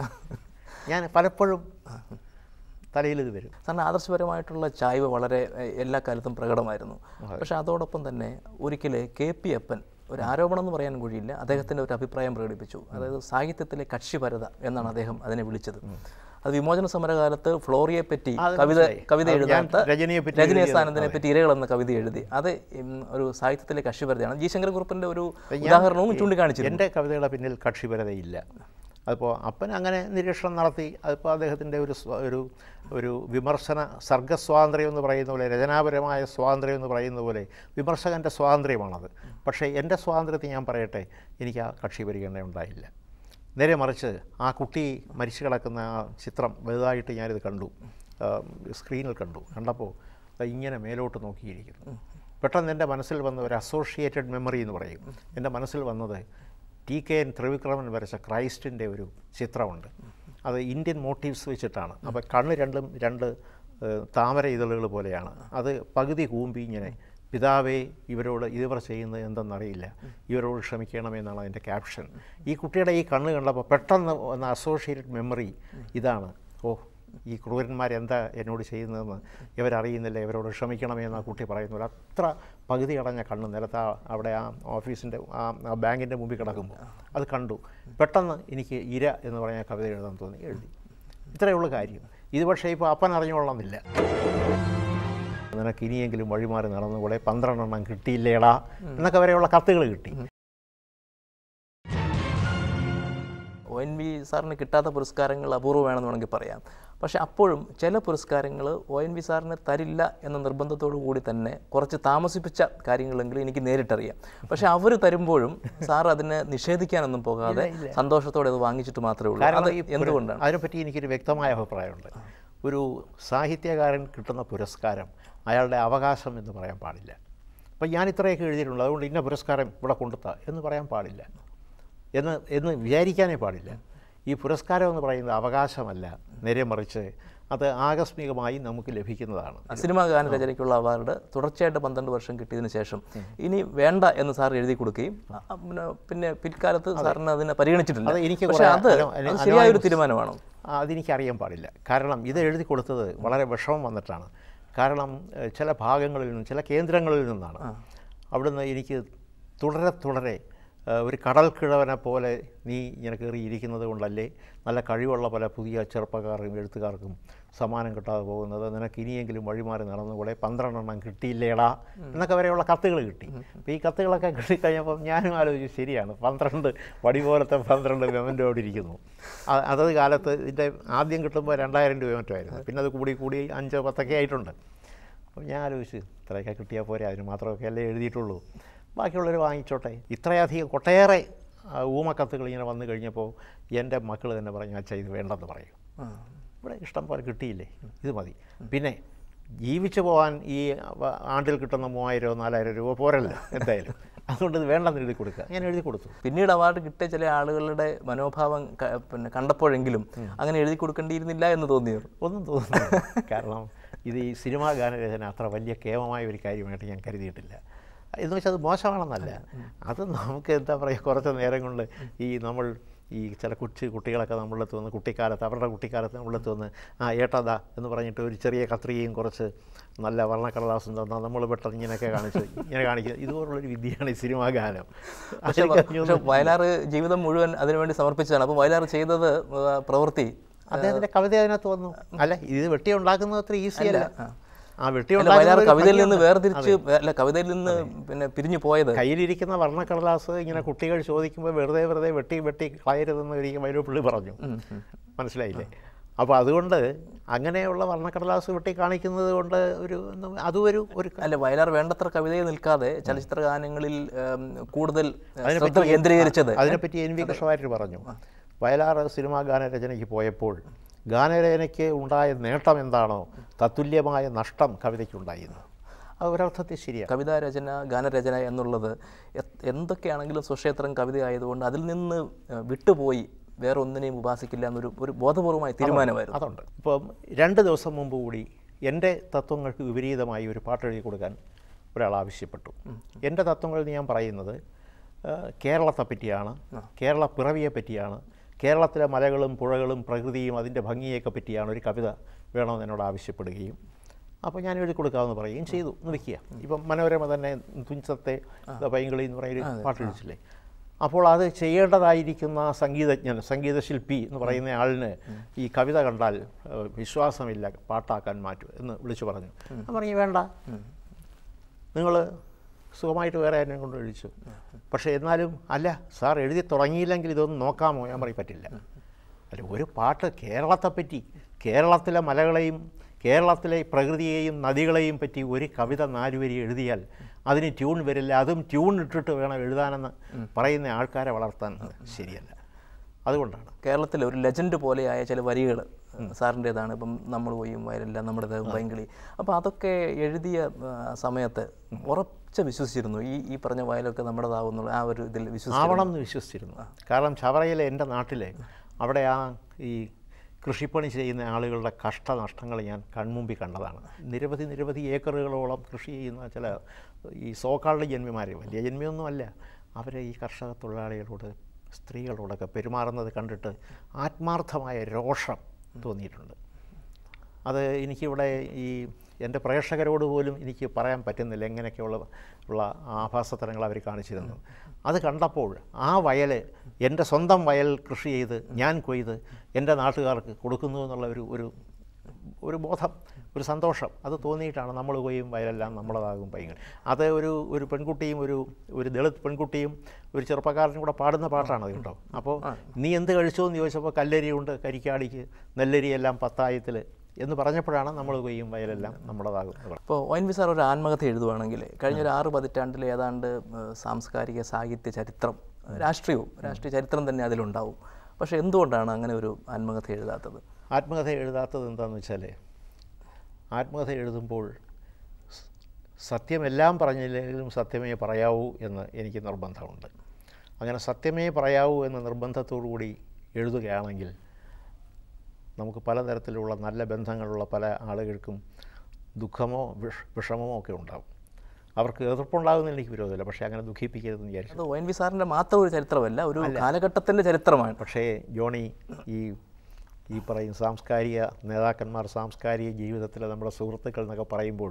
ഞാൻ പലപ്പോഴും തലയിൽ ഇത് വരും സാറിന് ആദർശപരമായിട്ടുള്ള ചായ്വ് വളരെ എ, എല്ലാ കാലത്തും പ്രകടമായിരുന്നു പക്ഷെ അതോടൊപ്പം തന്നെ ഒരിക്കൽ കെ പി അപ്പൻ ഒരു ആരോപണം എന്ന് പറയാൻ കഴിയില്ല അദ്ദേഹത്തിൻ്റെ ഒരു അഭിപ്രായം പ്രകടിപ്പിച്ചു അതായത് സാഹിത്യത്തിലെ കക്ഷിപരത എന്നാണ് അദ്ദേഹം അതിനെ വിളിച്ചത് അത് വിമോചന സമരകാലത്ത് ഫ്ലോറിയെ പറ്റി അത് കവിത മനസ്സിലായി. കവിത അത് ഞാൻ എഴുതാത്ത രജനിയെ പറ്റി രജനി എഴുതിയത്. സ്ഥാനത്തിനെ പറ്റി ഇരകൾ എന്ന കവിത എഴുതി അത് ഉം, ഒരു സാഹിത്യത്തിലെ കക്ഷിപരതയാണ് ജി ശങ്കരക്കുറുപ്പിന്റെ ഒരു ഉദാഹരണവും ചൂണ്ടിക്കാണിച്ചിരുന്നു എൻ്റെ കവിതയുടെ പിന്നിൽ കക്ഷിപരതയില്ല അതിപ്പോൾ അപ്പൻ അങ്ങനെ നിരീക്ഷണം നടത്തി അതിപ്പോൾ അദ്ദേഹത്തിൻ്റെ ഒരു സ്വ- ഒരു ഒരു വിമർശന സർഗസ്വാതന്ത്ര്യം എന്ന് പറയുന്ന പോലെ രചനാപരമായ സ്വാതന്ത്ര്യം എന്ന് പറയുന്ന പോലെ വിമർശകൻ്റെ സ്വാതന്ത്ര്യമാണത് പക്ഷേ എൻ്റെ സ്വാതന്ത്ര്യത്തെ ഞാൻ പറയട്ടെ എനിക്ക് ആ കക്ഷി പരിഗണന ഉണ്ടായില്ല നേരെ മറിച്ച് ആ കുട്ടി മരിച്ചു കിടക്കുന്ന ആ ചിത്രം വലുതായിട്ട് ഞാനിത് കണ്ടു ആ, സ്ക്രീനിൽ കണ്ടു കണ്ടപ്പോൾ ദാ ഇങ്ങനെ മേലോട്ട് നോക്കിയിരിക്കുന്നു പെട്ടെന്ന് എൻ്റെ മനസ്സിൽ വന്ന ഒരു അസോഷിയേറ്റഡ് മെമ്മറി എന്ന് പറയും എൻ്റെ മനസ്സിൽ വന്നത് ടി കെ എൻ ത്രിവിക്രമൻ വരച്ച ക്രൈസ്റ്റിൻ്റെ ഒരു ചിത്രമുണ്ട് അത് ഇന്ത്യൻ മോട്ടീവ്സ് വെച്ചിട്ടാണ് അപ്പോൾ കണ്ണ് രണ്ടും രണ്ട് ഏഹ്, താമര ഇതളുകൾ പോലെയാണ് അത് പകുതി കൂമ്പി ഇങ്ങനെ പിതാവേ ഇവരോട് ഇവർ ചെയ്യുന്നത് എന്തെന്നറിയില്ല ഇവരോട് ക്ഷമിക്കണമെന്നാണ് അതിൻ്റെ ക്യാപ്ഷൻ ഈ കുട്ടിയുടെ ഈ കണ്ണ് കണ്ടപ്പോൾ പെട്ടെന്ന് വന്ന അസോഷിയേറ്റഡ് മെമ്മറി ഇതാണ് ഓ ഈ ക്രൂരന്മാരെന്താ എന്നോട് ചെയ്യുന്നതെന്ന് ഇവരറിയുന്നില്ല ഇവരോട് ക്ഷമിക്കണമെന്ന് ആ കുട്ടി പറയുന്നു അത്ര പകുതി അടഞ്ഞ കണ്ണ് നിലത്ത് ആ അവിടെ ആ ഓഫീസിൻ്റെ ആ ആ ബാങ്കിൻ്റെ മുമ്പിൽ കിടക്കുമ്പോൾ അത് കണ്ടു പെട്ടെന്ന് എനിക്ക് ഇര എന്ന് പറഞ്ഞ കവിത എഴുതാൻ തോന്നി എഴുതി ഇത്രയേ ഉള്ളൂ കാര്യം ഇത് പക്ഷേ ഇപ്പോൾ അപ്പൻ അറിഞ്ഞുകൊള്ളണമെന്നില്ല നിനക്ക് ഇനിയെങ്കിലും വഴിമാറി നടന്നുകൂടെ പന്ത്രണ്ടെണ്ണം കിട്ടിയില്ലേടാ എന്നൊക്കെ വരെയുള്ള കത്തുകൾ കിട്ടി ഒ എൻ വി സാറിന് കിട്ടാത്ത പുരസ്കാരങ്ങൾ അപൂർവമാണെന്ന് വേണമെങ്കിൽ പറയാം പക്ഷെ അപ്പോഴും ചില പുരസ്കാരങ്ങൾ ഒ എൻ വി സാറിന് തരില്ല എന്ന നിർബന്ധത്തോടു കൂടി തന്നെ കുറച്ച് താമസിപ്പിച്ച കാര്യങ്ങളെങ്കിലും എനിക്ക് നേരിട്ടറിയാം പക്ഷെ അവർ തരുമ്പോഴും സാർ അതിനെ നിഷേധിക്കാനൊന്നും പോകാതെ സന്തോഷത്തോടെ അത് വാങ്ങിച്ചിട്ട് മാത്രമേ ഉള്ളൂ കാരണം അത് ഈ പുര- എന്തുകൊണ്ടാണ് അതിനെപ്പറ്റി എനിക്കൊരു വ്യക്തമായ അഭിപ്രായമുണ്ട് ഒരു സാഹിത്യകാരൻ കിട്ടുന്ന പുരസ്കാരം അയാളുടെ അവകാശം എന്ന് പറയാൻ പാടില്ല അപ്പം ഞാൻ ഇത്രയൊക്കെ എഴുതിയിട്ടുണ്ട് അതുകൊണ്ട് ഇന്ന പുരസ്കാരം ഇവിടെ കൊണ്ടുത്താ എന്ന് പറയാൻ പാടില്ല എന്ന് എന്ന് വിചാരിക്കാനേ പാടില്ല ഈ പുരസ്കാരം എന്ന് പറയുന്നത് അവകാശമല്ല നേരെ മറിച്ച് അത് ആകസ്മികമായി നമുക്ക് ലഭിക്കുന്നതാണ് സിനിമാ ഗാനരചനയ്ക്കുള്ള അവാർഡ് തുടർച്ചയായിട്ട് പന്ത്രണ്ട് വർഷം കിട്ടിയതിന് ശേഷം ഇനി വേണ്ട എന്ന് സാർ എഴുതി കൊടുക്കുകയും അ- അ- പിന്നെ- പിന്നെ പിൽക്കാലത്ത് സാറിന് അതിനെ പരിഗണിച്ചിട്ടില്ല അത് എനിക്ക് പക്ഷെ കുറേ അത് അനു- അനു- അത് ശരിയായൊരു തീരുമാനമാണോ ആ, അതെനിക്കറിയാൻ പാടില്ല കാരണം ഇത് എഴുതി കൊടുത്തത് വളരെ വിഷമം വന്നിട്ടാണ് കാരണം ഏഹ്, ചില ഭാഗങ്ങളിൽ നിന്നും ചില കേന്ദ്രങ്ങളിൽ നിന്നാണ് അവിടുന്ന് എനിക്ക് തുടരെ തുടരെ ഏഹ്, ഒരു കടൽ കിഴവനെ പോലെ നീ ഇങ്ങനെ കയറിയിരിക്കുന്നത് കൊണ്ടല്ലേ നല്ല കഴിവുള്ള പല പുതിയ ചെറുപ്പക്കാർക്കും എഴുത്തുകാർക്കും സമ്മാനം കിട്ടാതെ പോകുന്നത് നിനക്ക് ഇനിയെങ്കിലും വഴിമാറി നടന്നുകൂടെ പന്ത്രണ്ടെണ്ണം കിട്ടിയില്ലേടാ എന്നൊക്കെ വരെയുള്ള കത്തുകൾ കിട്ടി അപ്പോൾ ഈ കത്തുകളൊക്കെ കിട്ടിക്കഴിഞ്ഞപ്പോൾ ഞാനും ആലോചിച്ചു ശരിയാണ് പന്ത്രണ്ട് വടി പോലത്തെ പന്ത്രണ്ട് മെമൻ്റ് അവിടെ ഇരിക്കുന്നു അ- അതത് കാലത്ത് ഇതിൻ്റെ ആദ്യം കിട്ടുമ്പോൾ രണ്ടായിരം രൂപ മറ്റോ ആയിരുന്നു പിന്നെ അത് കൂടി കൂടി അഞ്ചോ പത്തൊക്കെ ആയിട്ടുണ്ട് അപ്പോൾ ഞാൻ ആലോചിച്ചു ഇത്രയൊക്കെ കിട്ടിയാൽ പോരെ അതിന് മാത്രമൊക്കെ അല്ലേ എഴുതിയിട്ടുള്ളൂ ബാക്കിയുള്ളവർ വാങ്ങിച്ചോട്ടെ ഇത്രയധികം ഒട്ടേറെ ആ, ഊമക്കത്തുകൾ ഇങ്ങനെ വന്നു കഴിഞ്ഞപ്പോൾ എൻ്റെ മക്കൾ തന്നെ പറഞ്ഞു അച്ഛാ ഇത് വേണ്ടെന്ന് പറയും ആ. ഇവിടെ ഇഷ്ടം പോലെ കിട്ടിയില്ലേ ഇത് മതി പിന്നെ ജീവിച്ചു പോകാൻ ഈ വ- ആണ്ടിൽ കിട്ടുന്ന മൂവായിരമോ നാലായിരം രൂപ പോരല്ലോ എന്തായാലും അതുകൊണ്ട് ഇത് വേണ്ടെന്ന് എഴുതി കൊടുക്കുക ഞാൻ എഴുതി കൊടുത്തു പിന്നീട് അവാർഡ് കിട്ടിയ ചില ആളുകളുടെ മനോഭാവം ക- പിന്നെ കണ്ടപ്പോഴെങ്കിലും അങ്ങനെ എഴുതി കൊടുക്കേണ്ടിയിരുന്നില്ല എന്ന് തോന്നിയോ ഒന്നും തോന്നുന്നില്ല കാരണം ഇത് ഈ സിനിമാ ഗാനരചന അത്ര വലിയ കേമമായ ഒരു കാര്യമായിട്ട് ഞാൻ കരുതിയിട്ടില്ല എന്ന് വെച്ചാൽ അത് മോശമാണെന്നല്ല അത് നമുക്ക് എന്താ പറയുക കുറച്ച് നേരം കൊണ്ട് ഈ നമ്മൾ ഈ ചില കൊച്ചു കുട്ടികളൊക്കെ നമ്മളെടുത്ത് വന്ന് കുട്ടിക്കാലത്ത് അവരുടെ കുട്ടിക്കാലത്ത് നമ്മളെടുത്ത് വന്ന് ആ ഏട്ടതാ എന്ന് പറഞ്ഞിട്ട് ഒരു ചെറിയ കത്രികയും കുറച്ച് നല്ല വർണ്ണക്കടലാസും തന്നാൽ നമ്മൾ പെട്ടെന്ന് ഇങ്ങനെയൊക്കെ കാണിച്ച് ഇങ്ങനെ കാണിക്കുക ഇതുപോലുള്ളൊരു വിദ്യയാണ് ഈ സിനിമാ ഗാനം പക്ഷെ അതെനിക്ക് പക്ഷെ വയലാർ ജീവിതം മുഴുവൻ അതിനുവേണ്ടി സമർപ്പിച്ചതാണ് അപ്പോൾ വയലാർ ചെയ്തത് ആ, പ്രവൃത്തി അദ്ദേഹത്തിൻ്റെ കവിത അതിനകത്ത് വന്നു അല്ല ഇത് വെട്ടി ഉണ്ടാക്കുന്നത് അത്ര ഈസി അല്ല ആ വെട്ടി അല്ല, വയലാർ ഉണ്ടാക്കുന്നത് ഒരു കവിതയിൽ നിന്ന് ഭംഗിയുണ്ട്. വേർതിരിച്ച് അല്ല കവിതയിൽ നിന്ന് പിന്നെ പിരിഞ്ഞു പോയത് കയ്യിലിരിക്കുന്ന വർണ്ണക്കടലാസ് ഇങ്ങനെ കുട്ടികൾ ചോദിക്കുമ്പോൾ വെറുതെ വെറുതെ വെട്ടി വെട്ടി കളയരുതെന്ന് ഒരിക്കൽ വൈലോപ്പിള്ളി പറഞ്ഞു മനസ്സിലായില്ലേ അപ്പോൾ അതുകൊണ്ട് അങ്ങനെയുള്ള വർണ്ണക്കടലാസ് വെട്ടി കാണിക്കുന്നത് കൊണ്ട് ഒരു ഒന്ന് അതും ഒരു ഒരു അല്ല വയലാർ വേണ്ടത്ര കവിതയിൽ നിൽക്കാതെ ചലച്ചിത്ര ഗാനങ്ങളിൽ ഉം, കൂടുതൽ ഏഹ്, ശ്രദ്ധ കേന്ദ്രീകരിച്ചത് അതിനെപ്പറ്റി എൻ വി കൃഷ്ണവാര്യർ പറഞ്ഞു വയലാർ സിനിമാ ഗാനരചനയ്ക്ക് പോയപ്പോൾ ഗാനരചനയ്ക്ക് ഉണ്ടായ നേട്ടം എന്താണോ തത്തുല്യമായ നഷ്ടം കവിതയ്ക്കുണ്ടായിരുന്നു അത് ഒരർത്ഥത്തിൽ ശരിയാണ് കവിതാ രചന ഗാനരചന എന്നുള്ളത് എ- എന്തൊക്കെയാണെങ്കിലും സ്വക്ഷേത്രം കവിത ആയതുകൊണ്ട് അതിൽ നിന്ന് ഏഹ്, വിട്ടുപോയി വേറെ ഒന്നിനെയും ഉപാസിക്കില്ല എന്നൊരു ഒരു ബോധപൂർവമായ തീരുമാനമായിരുന്നു അതുണ്ട് ഇപ്പം രണ്ട് ദിവസം മുമ്പ് കൂടി എൻ്റെ തത്വങ്ങൾക്ക് വിപരീതമായി ഒരു പാട്ട് എഴുതി കൊടുക്കാൻ ഒരാൾ ആവശ്യപ്പെട്ടു എൻ്റെ തത്വങ്ങൾ എന്ന് ഞാൻ പറയുന്നത് ആ, കേരളത്തെ പറ്റിയാണ് കേരള പിറവിയെ പറ്റിയാണ് കേരളത്തിലെ മലകളും പുഴകളും പ്രകൃതിയും അതിൻ്റെ ഭംഗിയൊക്കെ പറ്റിയാണ് ഒരു കവിത വേണമെന്ന് എന്നോട് ആവശ്യപ്പെടുകയും അപ്പോൾ ഞാൻ എഴുതി കൊടുക്കാമെന്ന് പറയുകയും ചെയ്തു എന്ന് വെക്കുക ഇപ്പം മനോരമ തന്നെ തുഞ്ചത്തെ പൈങ്കളി എന്ന് പറയുന്ന പാട്ട് എഴുതിച്ചില്ലേ അപ്പോൾ അത് ചെയ്യേണ്ടതായിരിക്കുന്ന സംഗീതജ്ഞൻ സംഗീതശില്പി എന്ന് പറയുന്ന ആളിന് ഈ കവിത കണ്ടാൽ ഏഹ്, വിശ്വാസമില്ല പാട്ടാക്കാൻ മാറ്റും എന്ന് വിളിച്ചു പറഞ്ഞു ഞാൻ പറഞ്ഞു വേണ്ട നിങ്ങൾ സുഖമായിട്ട് വേറെ എന്നെ കൊണ്ട് എഴുതിച്ചു പക്ഷേ എന്നാലും അല്ല സാർ എഴുതി തുടങ്ങിയില്ലെങ്കിൽ ഇതൊന്നും നോക്കാമോ ഞാൻ പറയും പറ്റില്ല അല്ല ഒരു പാട്ട് കേരളത്തെപ്പറ്റി കേരളത്തിലെ മലകളെയും കേരളത്തിലെ പ്രകൃതിയെയും നദികളെയും പറ്റി ഒരു കവിത നാലുവരി എഴുതിയാൽ അതിന് ട്യൂൺ വരില്ല അതും ട്യൂൺ ഇട്ടിട്ട് വേണം എഴുതാനെന്ന് പറയുന്ന ആൾക്കാരെ വളർത്താൻ ശരിയല്ല അതുകൊണ്ടാണ് കേരളത്തിലെ ഒരു ലെജൻഡ് പോലെയായ ചില വരികൾ സാറിൻ്റേതാണ് ഇപ്പം നമ്മൾ പോയും വയലില്ല നമ്മുടെ ദേഹം പൈങ്കിളി അപ്പോൾ അതൊക്കെ എഴുതിയ ആ, സമയത്ത് ഉറച്ച വിശ്വസിച്ചിരുന്നു ഈ ഈ പറഞ്ഞ വയലൊക്കെ നമ്മുടേതാവുന്നുള്ള ആ ഒരു ഇതിൽ വിശ്വസിച്ചു ആവണം എന്ന് വിശ്വസിച്ചിരുന്നു കാരണം ചവറയിലെ എൻ്റെ നാട്ടിലെ അവിടെ ആ ഈ കൃഷിപ്പണി ചെയ്യുന്ന ആളുകളുടെ കഷ്ടനഷ്ടങ്ങൾ ഞാൻ കൺമുമ്പിൽ കണ്ടതാണ് നിരവധി നിരവധി ഏക്കറുകളോളം കൃഷി ചെയ്യുന്ന ചില ഈ സോക്കാളുടെ ജന്മിമാർ വലിയ ജന്മിയൊന്നുമല്ല അവരെ ഈ കർഷക തൊഴിലാളികളോട് സ്ത്രീകളോടൊക്കെ പെരുമാറുന്നത് കണ്ടിട്ട് ആത്മാർത്ഥമായ രോഷം തോന്നിയിട്ടുണ്ട് അത് എനിക്കിവിടെ ഈ എൻ്റെ പ്രേക്ഷകരോട് പോലും എനിക്ക് പറയാൻ പറ്റുന്നില്ല എങ്ങനെയൊക്കെയുള്ള ഉള്ള ആഭാസത്തരങ്ങൾ അവർ കാണിച്ചിരുന്നു അത് കണ്ടപ്പോൾ ആ വയൽ എൻ്റെ സ്വന്തം വയൽ കൃഷി ചെയ്ത് ഞാൻ കൊയ്ത് എൻ്റെ നാട്ടുകാർക്ക് കൊടുക്കുന്നു എന്നുള്ള ഒരു ഒരു ഒരു ബോധം ഒരു സന്തോഷം അത് തോന്നിയിട്ടാണ് നമ്മൾ കൊയ്യും വയലെല്ലാം നമ്മളതാകും പൈങ്ങൾ അത് ഒരു ഒരു പെൺകുട്ടിയും ഒരു ഒരു ദളിത് പെൺകുട്ടിയും ഒരു ചെറുപ്പക്കാരനും കൂടെ പാടുന്ന പാട്ടാണ് അത് കേട്ടോ അപ്പോൾ നീ എന്ത് കഴിച്ചോ എന്ന് ചോദിച്ചപ്പോൾ കല്ലരിയുണ്ട് കരിക്കാടിക്ക് നെല്ലരി എല്ലാം പത്തായത്തിൽ എന്ന് പറഞ്ഞപ്പോഴാണ് നമ്മൾ കൊയ്യും വയലെല്ലാം നമ്മളതാകും എന്ന് പറഞ്ഞത്. ഇപ്പോൾ ഒ എൻ വി സാർ ഒരു ആത്മകഥ എഴുതുവാണെങ്കിൽ കഴിഞ്ഞ ഒരു ആറ് പതിറ്റാണ്ടിൽ ഏതാണ്ട് ഏഹ്, സാംസ്കാരിക സാഹിത്യ ചരിത്രം രാഷ്ട്രീയവും രാഷ്ട്രീയ ചരിത്രം തന്നെ അതിലുണ്ടാവും പക്ഷേ എന്തുകൊണ്ടാണ് അങ്ങനെ ഒരു ആത്മകഥ എഴുതാത്തത് ആത്മകഥ എഴുതാത്തത് എന്താണെന്ന് വെച്ചാൽ ആത്മകഥ എഴുതുമ്പോൾ സ് സത്യമെല്ലാം പറഞ്ഞില്ലെങ്കിലും സത്യമേ പറയാവൂ എന്ന് എനിക്ക് നിർബന്ധമുണ്ട് അങ്ങനെ സത്യമേ പറയാവൂ എന്ന നിർബന്ധത്തോടു കൂടി എഴുതുകയാണെങ്കിൽ നമുക്ക് പലതരത്തിലുള്ള നല്ല ബന്ധങ്ങളുള്ള പല ആളുകൾക്കും ദുഃഖമോ വിഷ വിഷമമോ ഒക്കെ ഉണ്ടാവും അവർക്ക് എതിർപ്പുണ്ടാകുന്നതിന് എനിക്ക് വിരോധമില്ല പക്ഷേ അങ്ങനെ ദുഃഖിപ്പിക്കരുതെന്ന് വിചാരിച്ചു അത് ഒ എൻ വി സാറിൻ്റെ മാത്രം ഒരു ചരിത്രമല്ല ഒരു കാലഘട്ടത്തിൻ്റെ ചരിത്രമാണ് പക്ഷേ ജോണി ഈ ഈ പറയും സാംസ്കാരിക നേതാക്കന്മാർ സാംസ്കാരിക ജീവിതത്തിൽ നമ്മുടെ സുഹൃത്തുക്കൾ എന്നൊക്കെ പറയുമ്പോൾ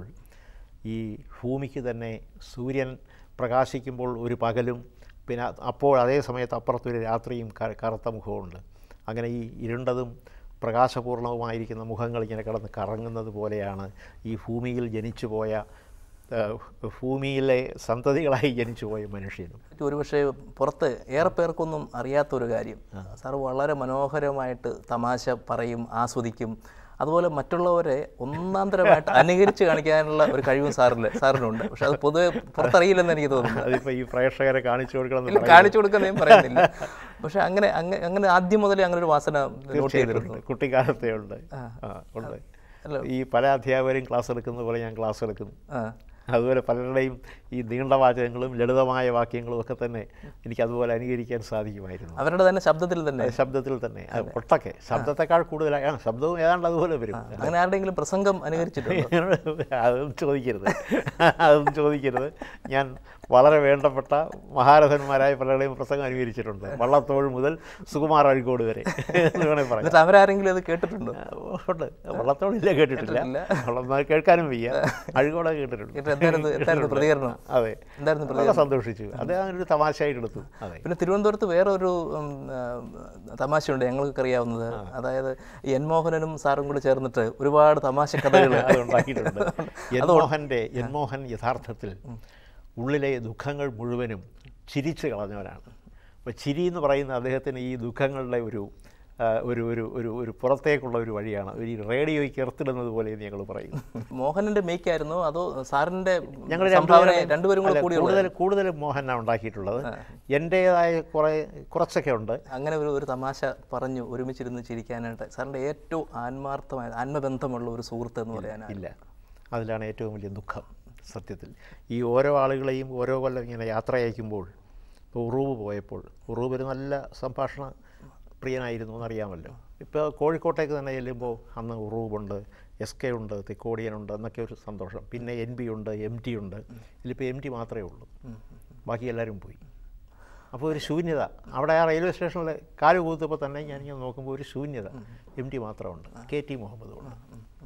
ഈ ഭൂമിക്ക് തന്നെ സൂര്യൻ പ്രകാശിക്കുമ്പോൾ ഒരു പകലും പിന്നെ അപ്പോൾ അതേ സമയത്ത് അപ്പുറത്തൊരു രാത്രിയും ക- കറുത്ത മുഖമുണ്ട് അങ്ങനെ ഈ ഇരുണ്ടതും പ്രകാശപൂർണവുമായിരിക്കുന്ന മുഖങ്ങൾ ഇങ്ങനെ കിടന്ന് കറങ്ങുന്നത് പോലെയാണ് ഈ ഭൂമിയിൽ ജനിച്ചു പോയ ആ, ഭൂമിയിലെ സന്തതികളായി ജനിച്ചു പോയ മനുഷ്യനും ഒരുപക്ഷെ പുറത്ത് ഏറെ പേർക്കൊന്നും അറിയാത്ത ഒരു കാര്യം സാർ വളരെ മനോഹരമായിട്ട് തമാശ പറയും ആസ്വദിക്കും അതുപോലെ മറ്റുള്ളവരെ ഒന്നാന്തരമായിട്ട് അനുകരിച്ച് കാണിക്കാനുള്ള ഒരു കഴിവും സാറിൽ സാറിനുണ്ട് പക്ഷെ അത് പൊതുവെ പുറത്തറിയില്ലെന്ന് എനിക്ക് തോന്നുന്നു അതിപ്പോൾ ഈ പ്രേക്ഷകരെ കാണിച്ചു കൊടുക്കണം ഇല്ല, കാണിച്ചു കൊടുക്കുന്നതും പറയുന്നില്ല പക്ഷെ അങ്ങനെ അങ്ങ- അങ്ങനെ ആദ്യം മുതലേ അങ്ങനെ ഒരു വാസന നോട്ട് ചെയ്തിരുന്നു ഉണ്ട് കുട്ടിക്കാലത്തെ ഉണ്ട് ആ ഉണ്ട് ഈ പല അധ്യാപകരും ക്ലാസ് എടുക്കുന്ന പോലെ ഞാൻ ക്ലാസ് എടുക്കുന്നു ആ അതുപോലെ പലരുടെയും ഈ നീണ്ട വാചകങ്ങളും ലളിതമായ വാക്യങ്ങളും ഒക്കെ തന്നെ എനിക്ക് അതുപോലെ അനുകരിക്കാൻ സാധിക്കുമായിരുന്നു അവരുടെ തന്നെ ശബ്ദത്തിൽ തന്നെ അത് ശബ്ദത്തിൽ തന്നെ അത് ഒട്ടൊക്കെ ശബ്ദത്തെക്കാൾ കൂടുതലായി ആ ശബ്ദവും ഏതാണ്ട് അതുപോലെ വരും അങ്ങനെ ആരുടെയെങ്കിലും പ്രസംഗം അനുകരിച്ചിട്ടുണ്ടോ അതൊന്നും ചോദിക്കരുത് അതൊന്നും ചോദിക്കരുത് ഞാൻ വളരെ വേണ്ടപ്പെട്ട മഹാരഥന്മാരായ പലരുടെയും പ്രസംഗം അനുകരിച്ചിട്ടുണ്ട് വള്ളത്തോൾ മുതൽ സുകുമാർ അഴിക്കോട് വരെ എന്ന് വേണേൽ പറയാം എന്നിട്ട് അവരാരെങ്കിലും അത് കേട്ടിട്ടുണ്ടോ ഉണ്ട് വള്ളത്തോളില്ല കേട്ടിട്ടില്ല വള്ളം കേൾക്കാനും വയ്യ അഴികോടെ കേട്ടിട്ടുണ്ട് എന്നിട്ട് എന്തായിരുന്നു എന്തായിരുന്നു പ്രതികരണം അതെ എന്തായിരുന്നു വളരെ സന്തോഷിച്ചു അത് ഒരു തമാശയായിട്ട് എടുത്തു അതെ പിന്നെ തിരുവനന്തപുരത്ത് വേറൊരു ഉം, ആ, തമാശയുണ്ട് ഞങ്ങൾക്ക് അറിയാവുന്നത് അതായത് ഈ എൻ മോഹനനും സാറും കൂടെ ചേർന്നിട്ട് ഒരുപാട് തമാശ കഥകൾ അത് ഉണ്ടാക്കിയിട്ടുണ്ട് എൻമോഹൻ്റെ എൻമോഹൻ യഥാർത്ഥത്തിൽ ഉള്ളിലെ ദുഃഖങ്ങൾ മുഴുവനും ചിരിച്ചു കളഞ്ഞവരാണ് അപ്പോൾ ചിരി എന്ന് പറയുന്ന അദ്ദേഹത്തിന് ഈ ദുഃഖങ്ങളുടെ ഒരു ആ, ഒരു ഒരു ഒരു ഒരു പുറത്തേക്കുള്ള ഒരു വഴിയാണ് ഒരു ഈ റേഡിയോയ്ക്ക് എർത്തിടുന്നത് പോലെ എന്ന് ഞങ്ങൾ പറയും മോഹനന്റെ മേക്കായിരുന്നോ അതോ സാറിന്റെ ഞങ്ങൾ സംഭാവന രണ്ടുപേരും- രണ്ടുപേരും കൂടെ അല്ല, കൂടി കൂടുതൽ കൂടുതൽ മോഹനാണ് ഉണ്ടാക്കിയിട്ടുള്ളത് എൻ്റേതായ കുറേ കുറച്ചൊക്കെ ഉണ്ട് അങ്ങനെ ഒരു ഒരു തമാശ പറഞ്ഞു ഒരുമിച്ചിരുന്ന് ചിരിക്കാനായിട്ട് സാറിന്റെ ഏറ്റവും ആത്മാർത്ഥമായ ആത്മബന്ധമുള്ള ഒരു സുഹൃത്ത് എന്ന് പറയാനാണ് ഇല്ല അതിലാണ് ഏറ്റവും വലിയ ദുഃഖം സത്യത്തിൽ ഈ ഓരോ ആളുകളെയും ഓരോ കൊല്ലം ഇങ്ങനെ യാത്ര അയക്കുമ്പോൾ ഇപ്പോൾ ഉറൂബ് പോയപ്പോൾ ഉറൂബ് ഒരു നല്ല സംഭാഷണ പ്രിയനായിരുന്നു എന്നറിയാമല്ലോ ഇപ്പോൾ കോഴിക്കോട്ടേക്ക് തന്നെ ചെല്ലുമ്പോൾ അന്ന് ഉറൂബുണ്ട് എസ് കെ ഉണ്ട് തെക്കോടിയനുണ്ട് എന്നൊക്കെ ഒരു സന്തോഷം പിന്നെ എൻ ബി ഉണ്ട് എം ടി ഉണ്ട് ഇതിലിപ്പോൾ എം ടി മാത്രമേ ഉള്ളൂ ബാക്കി എല്ലാവരും പോയി അപ്പോൾ ഒരു ശൂന്യത അവിടെ ആ റെയിൽവേ സ്റ്റേഷനിൽ കാല് കൂത്തപ്പോൾ തന്നെ ഞാനിങ്ങനെ നോക്കുമ്പോൾ ഒരു ശൂന്യത എം ടി മാത്രമുണ്ട് കെ ടി മുഹമ്മദും ഉണ്ട്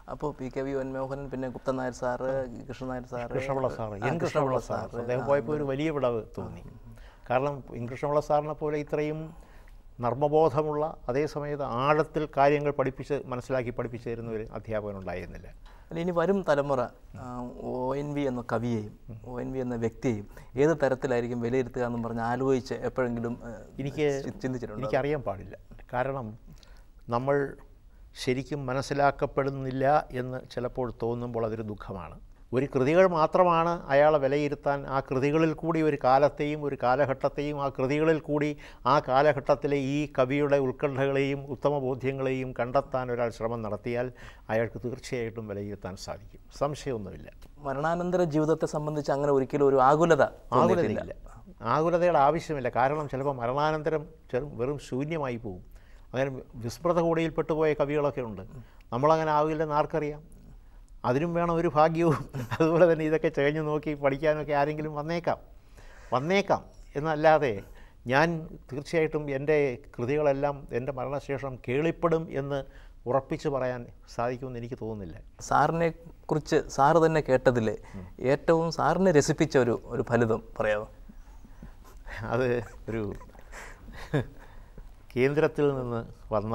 അപ്പോൾ പി കെ വി മൻമോഹനൻ പിന്നെ Guptan Nair sir Krishnan Nair sir Krishnapillai sir ആ, എൻ കൃഷ്ണപിള്ള സാർ അദ്ദേഹം പോയപ്പോൾ ഒരു വലിയ വിടവ് തോന്നി കാരണം എൻ കൃഷ്ണപിള്ള സാറിനെ പോലെ ഇത്രയും നർമ്മബോധമുള്ള അതേ സമയത്ത് ആഴത്തിൽ കാര്യങ്ങൾ പഠിപ്പിച്ച് മനസ്സിലാക്കി പഠിപ്പിച്ചു തരുന്ന ഒരു അധ്യാപകൻ ഉണ്ടായിരുന്നില്ല അല്ല, ഇനി വരും തലമുറ ആ, ഒ എൻ വി എന്ന കവിയെയും ഒ എൻ വി എന്ന വ്യക്തിയെയും ഏത് തരത്തിലായിരിക്കും വിലയിരുത്തുക എന്നും പറഞ്ഞ് ആലോചിച്ച് എപ്പോഴെങ്കിലും ആ, എനിക്ക് ചി- ചിന്തിച്ചിട്ടുണ്ടോ എനിക്കറിയാൻ പാടില്ല കാരണം നമ്മൾ ശരിക്കും മനസ്സിലാക്കപ്പെടുന്നില്ല എന്ന് ചിലപ്പോൾ തോന്നുമ്പോൾ അതൊരു ദുഃഖമാണ് ഒരു കൃതികൾ മാത്രമാണ് അയാളെ വിലയിരുത്താൻ ആ കൃതികളിൽ കൂടി ഒരു കാലത്തെയും ഒരു കാലഘട്ടത്തെയും ആ കൃതികളിൽ കൂടി ആ കാലഘട്ടത്തിലെ ഈ കവിയുടെ ഉത്കണ്ഠകളെയും ഉത്തമ ബോധ്യങ്ങളെയും കണ്ടെത്താൻ ഒരാൾ ശ്രമം നടത്തിയാൽ അയാൾക്ക് തീർച്ചയായിട്ടും വിലയിരുത്താൻ സാധിക്കും സംശയമൊന്നുമില്ല മരണാനന്തര ജീവിതത്തെ സംബന്ധിച്ച് അങ്ങനെ ഒരിക്കലും ഒരു ആകുലത തോന്നിയിട്ടില്ല ആകുലതയില്ല ആകുലതയുടെ ആവശ്യമില്ല കാരണം ചിലപ്പോൾ മരണാനന്തരം ചെറു വെറും ശൂന്യമായി പോകും അങ്ങനെ വിസ്മൃത കൂടിയിൽപ്പെട്ടു പോയ കവികളൊക്കെ ഉണ്ട് നമ്മളങ്ങനെ ആവില്ലെന്ന് ആർക്കറിയാം അതിനും വേണം ഒരു ഭാഗ്യവും അതുപോലെ തന്നെ ഇതൊക്കെ ചകഞ്ഞു നോക്കി പഠിക്കാനൊക്കെ ആരെങ്കിലും വന്നേക്കാം വന്നേക്കാം എന്നല്ലാതെ ഞാൻ തീർച്ചയായിട്ടും എൻ്റെ കൃതികളെല്ലാം എൻ്റെ മരണശേഷം കേളിപ്പെടും എന്ന് ഉറപ്പിച്ച് പറയാൻ സാധിക്കുമെന്ന് എനിക്ക് തോന്നുന്നില്ല സാറിനെ കുറിച്ച് സാറ് തന്നെ കേട്ടതിൽ ഏറ്റവും സാറിനെ രസിപ്പിച്ച ഒരു ഒരു ഫലിതം പറയാമോ അത് ഒരു കേന്ദ്രത്തിൽ നിന്ന് വന്ന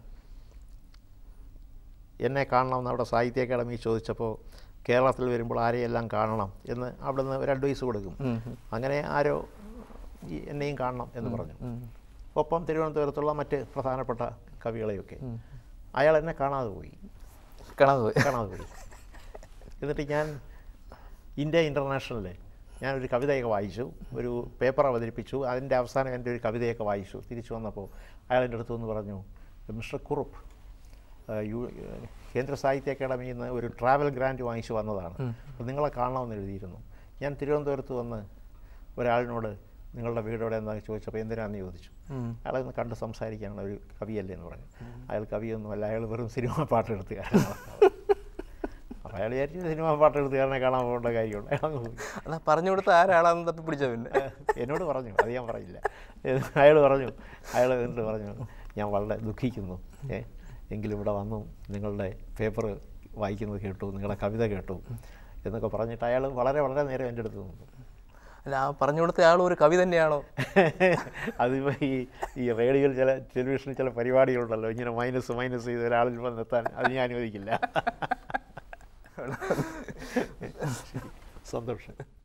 എന്നെ കാണണമെന്ന് അവിടെ സാഹിത്യ അക്കാദമി ചോദിച്ചപ്പോൾ കേരളത്തിൽ വരുമ്പോൾ ആരെയെല്ലാം കാണണം എന്ന് അവിടെ നിന്ന് ഒരു അഡ്വൈസ് കൊടുക്കും ഉം, ഉം. അങ്ങനെ ആരോ ഈ എന്നെയും കാണണം എന്ന് പറഞ്ഞു ഒപ്പം തിരുവനന്തപുരത്തുള്ള മറ്റ് പ്രധാനപ്പെട്ട കവികളെയൊക്കെ അയാൾ എന്നെ കാണാതെ പോയി കാണാതെ പോയി കാണാതെ പോയി എന്നിട്ട് ഞാൻ ഇന്ത്യ ഇൻ്റർനാഷണലിൽ ഞാനൊരു കവിതയൊക്കെ വായിച്ചു ഒരു പേപ്പർ അവതരിപ്പിച്ചു അതിൻ്റെ അവസാനം എൻ്റെ ഒരു കവിതയൊക്കെ വായിച്ചു തിരിച്ചു വന്നപ്പോൾ അയാൾ എൻ്റെ അടുത്ത് വന്ന് പറഞ്ഞു മിസ്റ്റർ കുറുപ്പ് ആ, യു കേന്ദ്ര സാഹിത്യ അക്കാദമിയിൽ നിന്ന് ഒരു ട്രാവൽ ഗ്രാൻറ്റ് വാങ്ങിച്ചു വന്നതാണ് അപ്പോൾ നിങ്ങളെ കാണണമെന്ന് എഴുതിയിരുന്നു ഞാൻ തിരുവനന്തപുരത്ത് വന്ന് ഒരാളിനോട് നിങ്ങളുടെ വീട് എവിടെ എന്താണെന്ന് ചോദിച്ചപ്പോൾ എന്തിനാണെന്ന് ചോദിച്ചു ഉം. അയാളെ ഒന്ന് കണ്ട് സംസാരിക്കാനുള്ള ഒരു കവിയല്ലേ എന്ന് പറഞ്ഞു അയാൾ കവിയൊന്നുമല്ല അയാൾ വെറും സിനിമ പാട്ടെഴുത്തുകാരനാണ് അപ്പോൾ അയാൾ വിചാരിച്ചു സിനിമ പാട്ടെഴുത്തുകാരനെ കാണാൻ പോകേണ്ട കാര്യമുണ്ട് അയാൾ അങ്ങ് പോയി അതാ പറഞ്ഞു കൊടുത്ത ആരാളാന്ന് തപ്പി പിടിച്ച പിന്നെ എന്നോട് പറഞ്ഞു അത് ഞാൻ പറയില്ല അയാൾ പറഞ്ഞു അയാൾ എന്നിട്ട് പറഞ്ഞു ഞാൻ വളരെ ദുഃഖിക്കുന്നു ഏ എങ്കിലും ഇവിടെ വന്നു നിങ്ങളുടെ പേപ്പർ വായിക്കുന്നത് കേട്ടു നിങ്ങളുടെ കവിത കേട്ടു എന്നൊക്കെ പറഞ്ഞിട്ട് അയാൾ വളരെ വളരെ നേരം എൻ്റെ അടുത്ത് നിന്നു അല്ല ആ പറഞ്ഞു കൊടുത്ത ആൾ ഒരു കവി തന്നെയാണോ അതിപ്പോൾ ഈ ഈ റേഡിയോയിൽ ചില ടെലിവിഷനിൽ ചില പരിപാടികളുണ്ടല്ലോ ഇങ്ങനെ മൈനസ് മൈനസ് ചെയ്ത് ഒരാളിൽ വന്നെത്താൻ അത് ഞാൻ അനുവദിക്കില്ല സന്തോഷം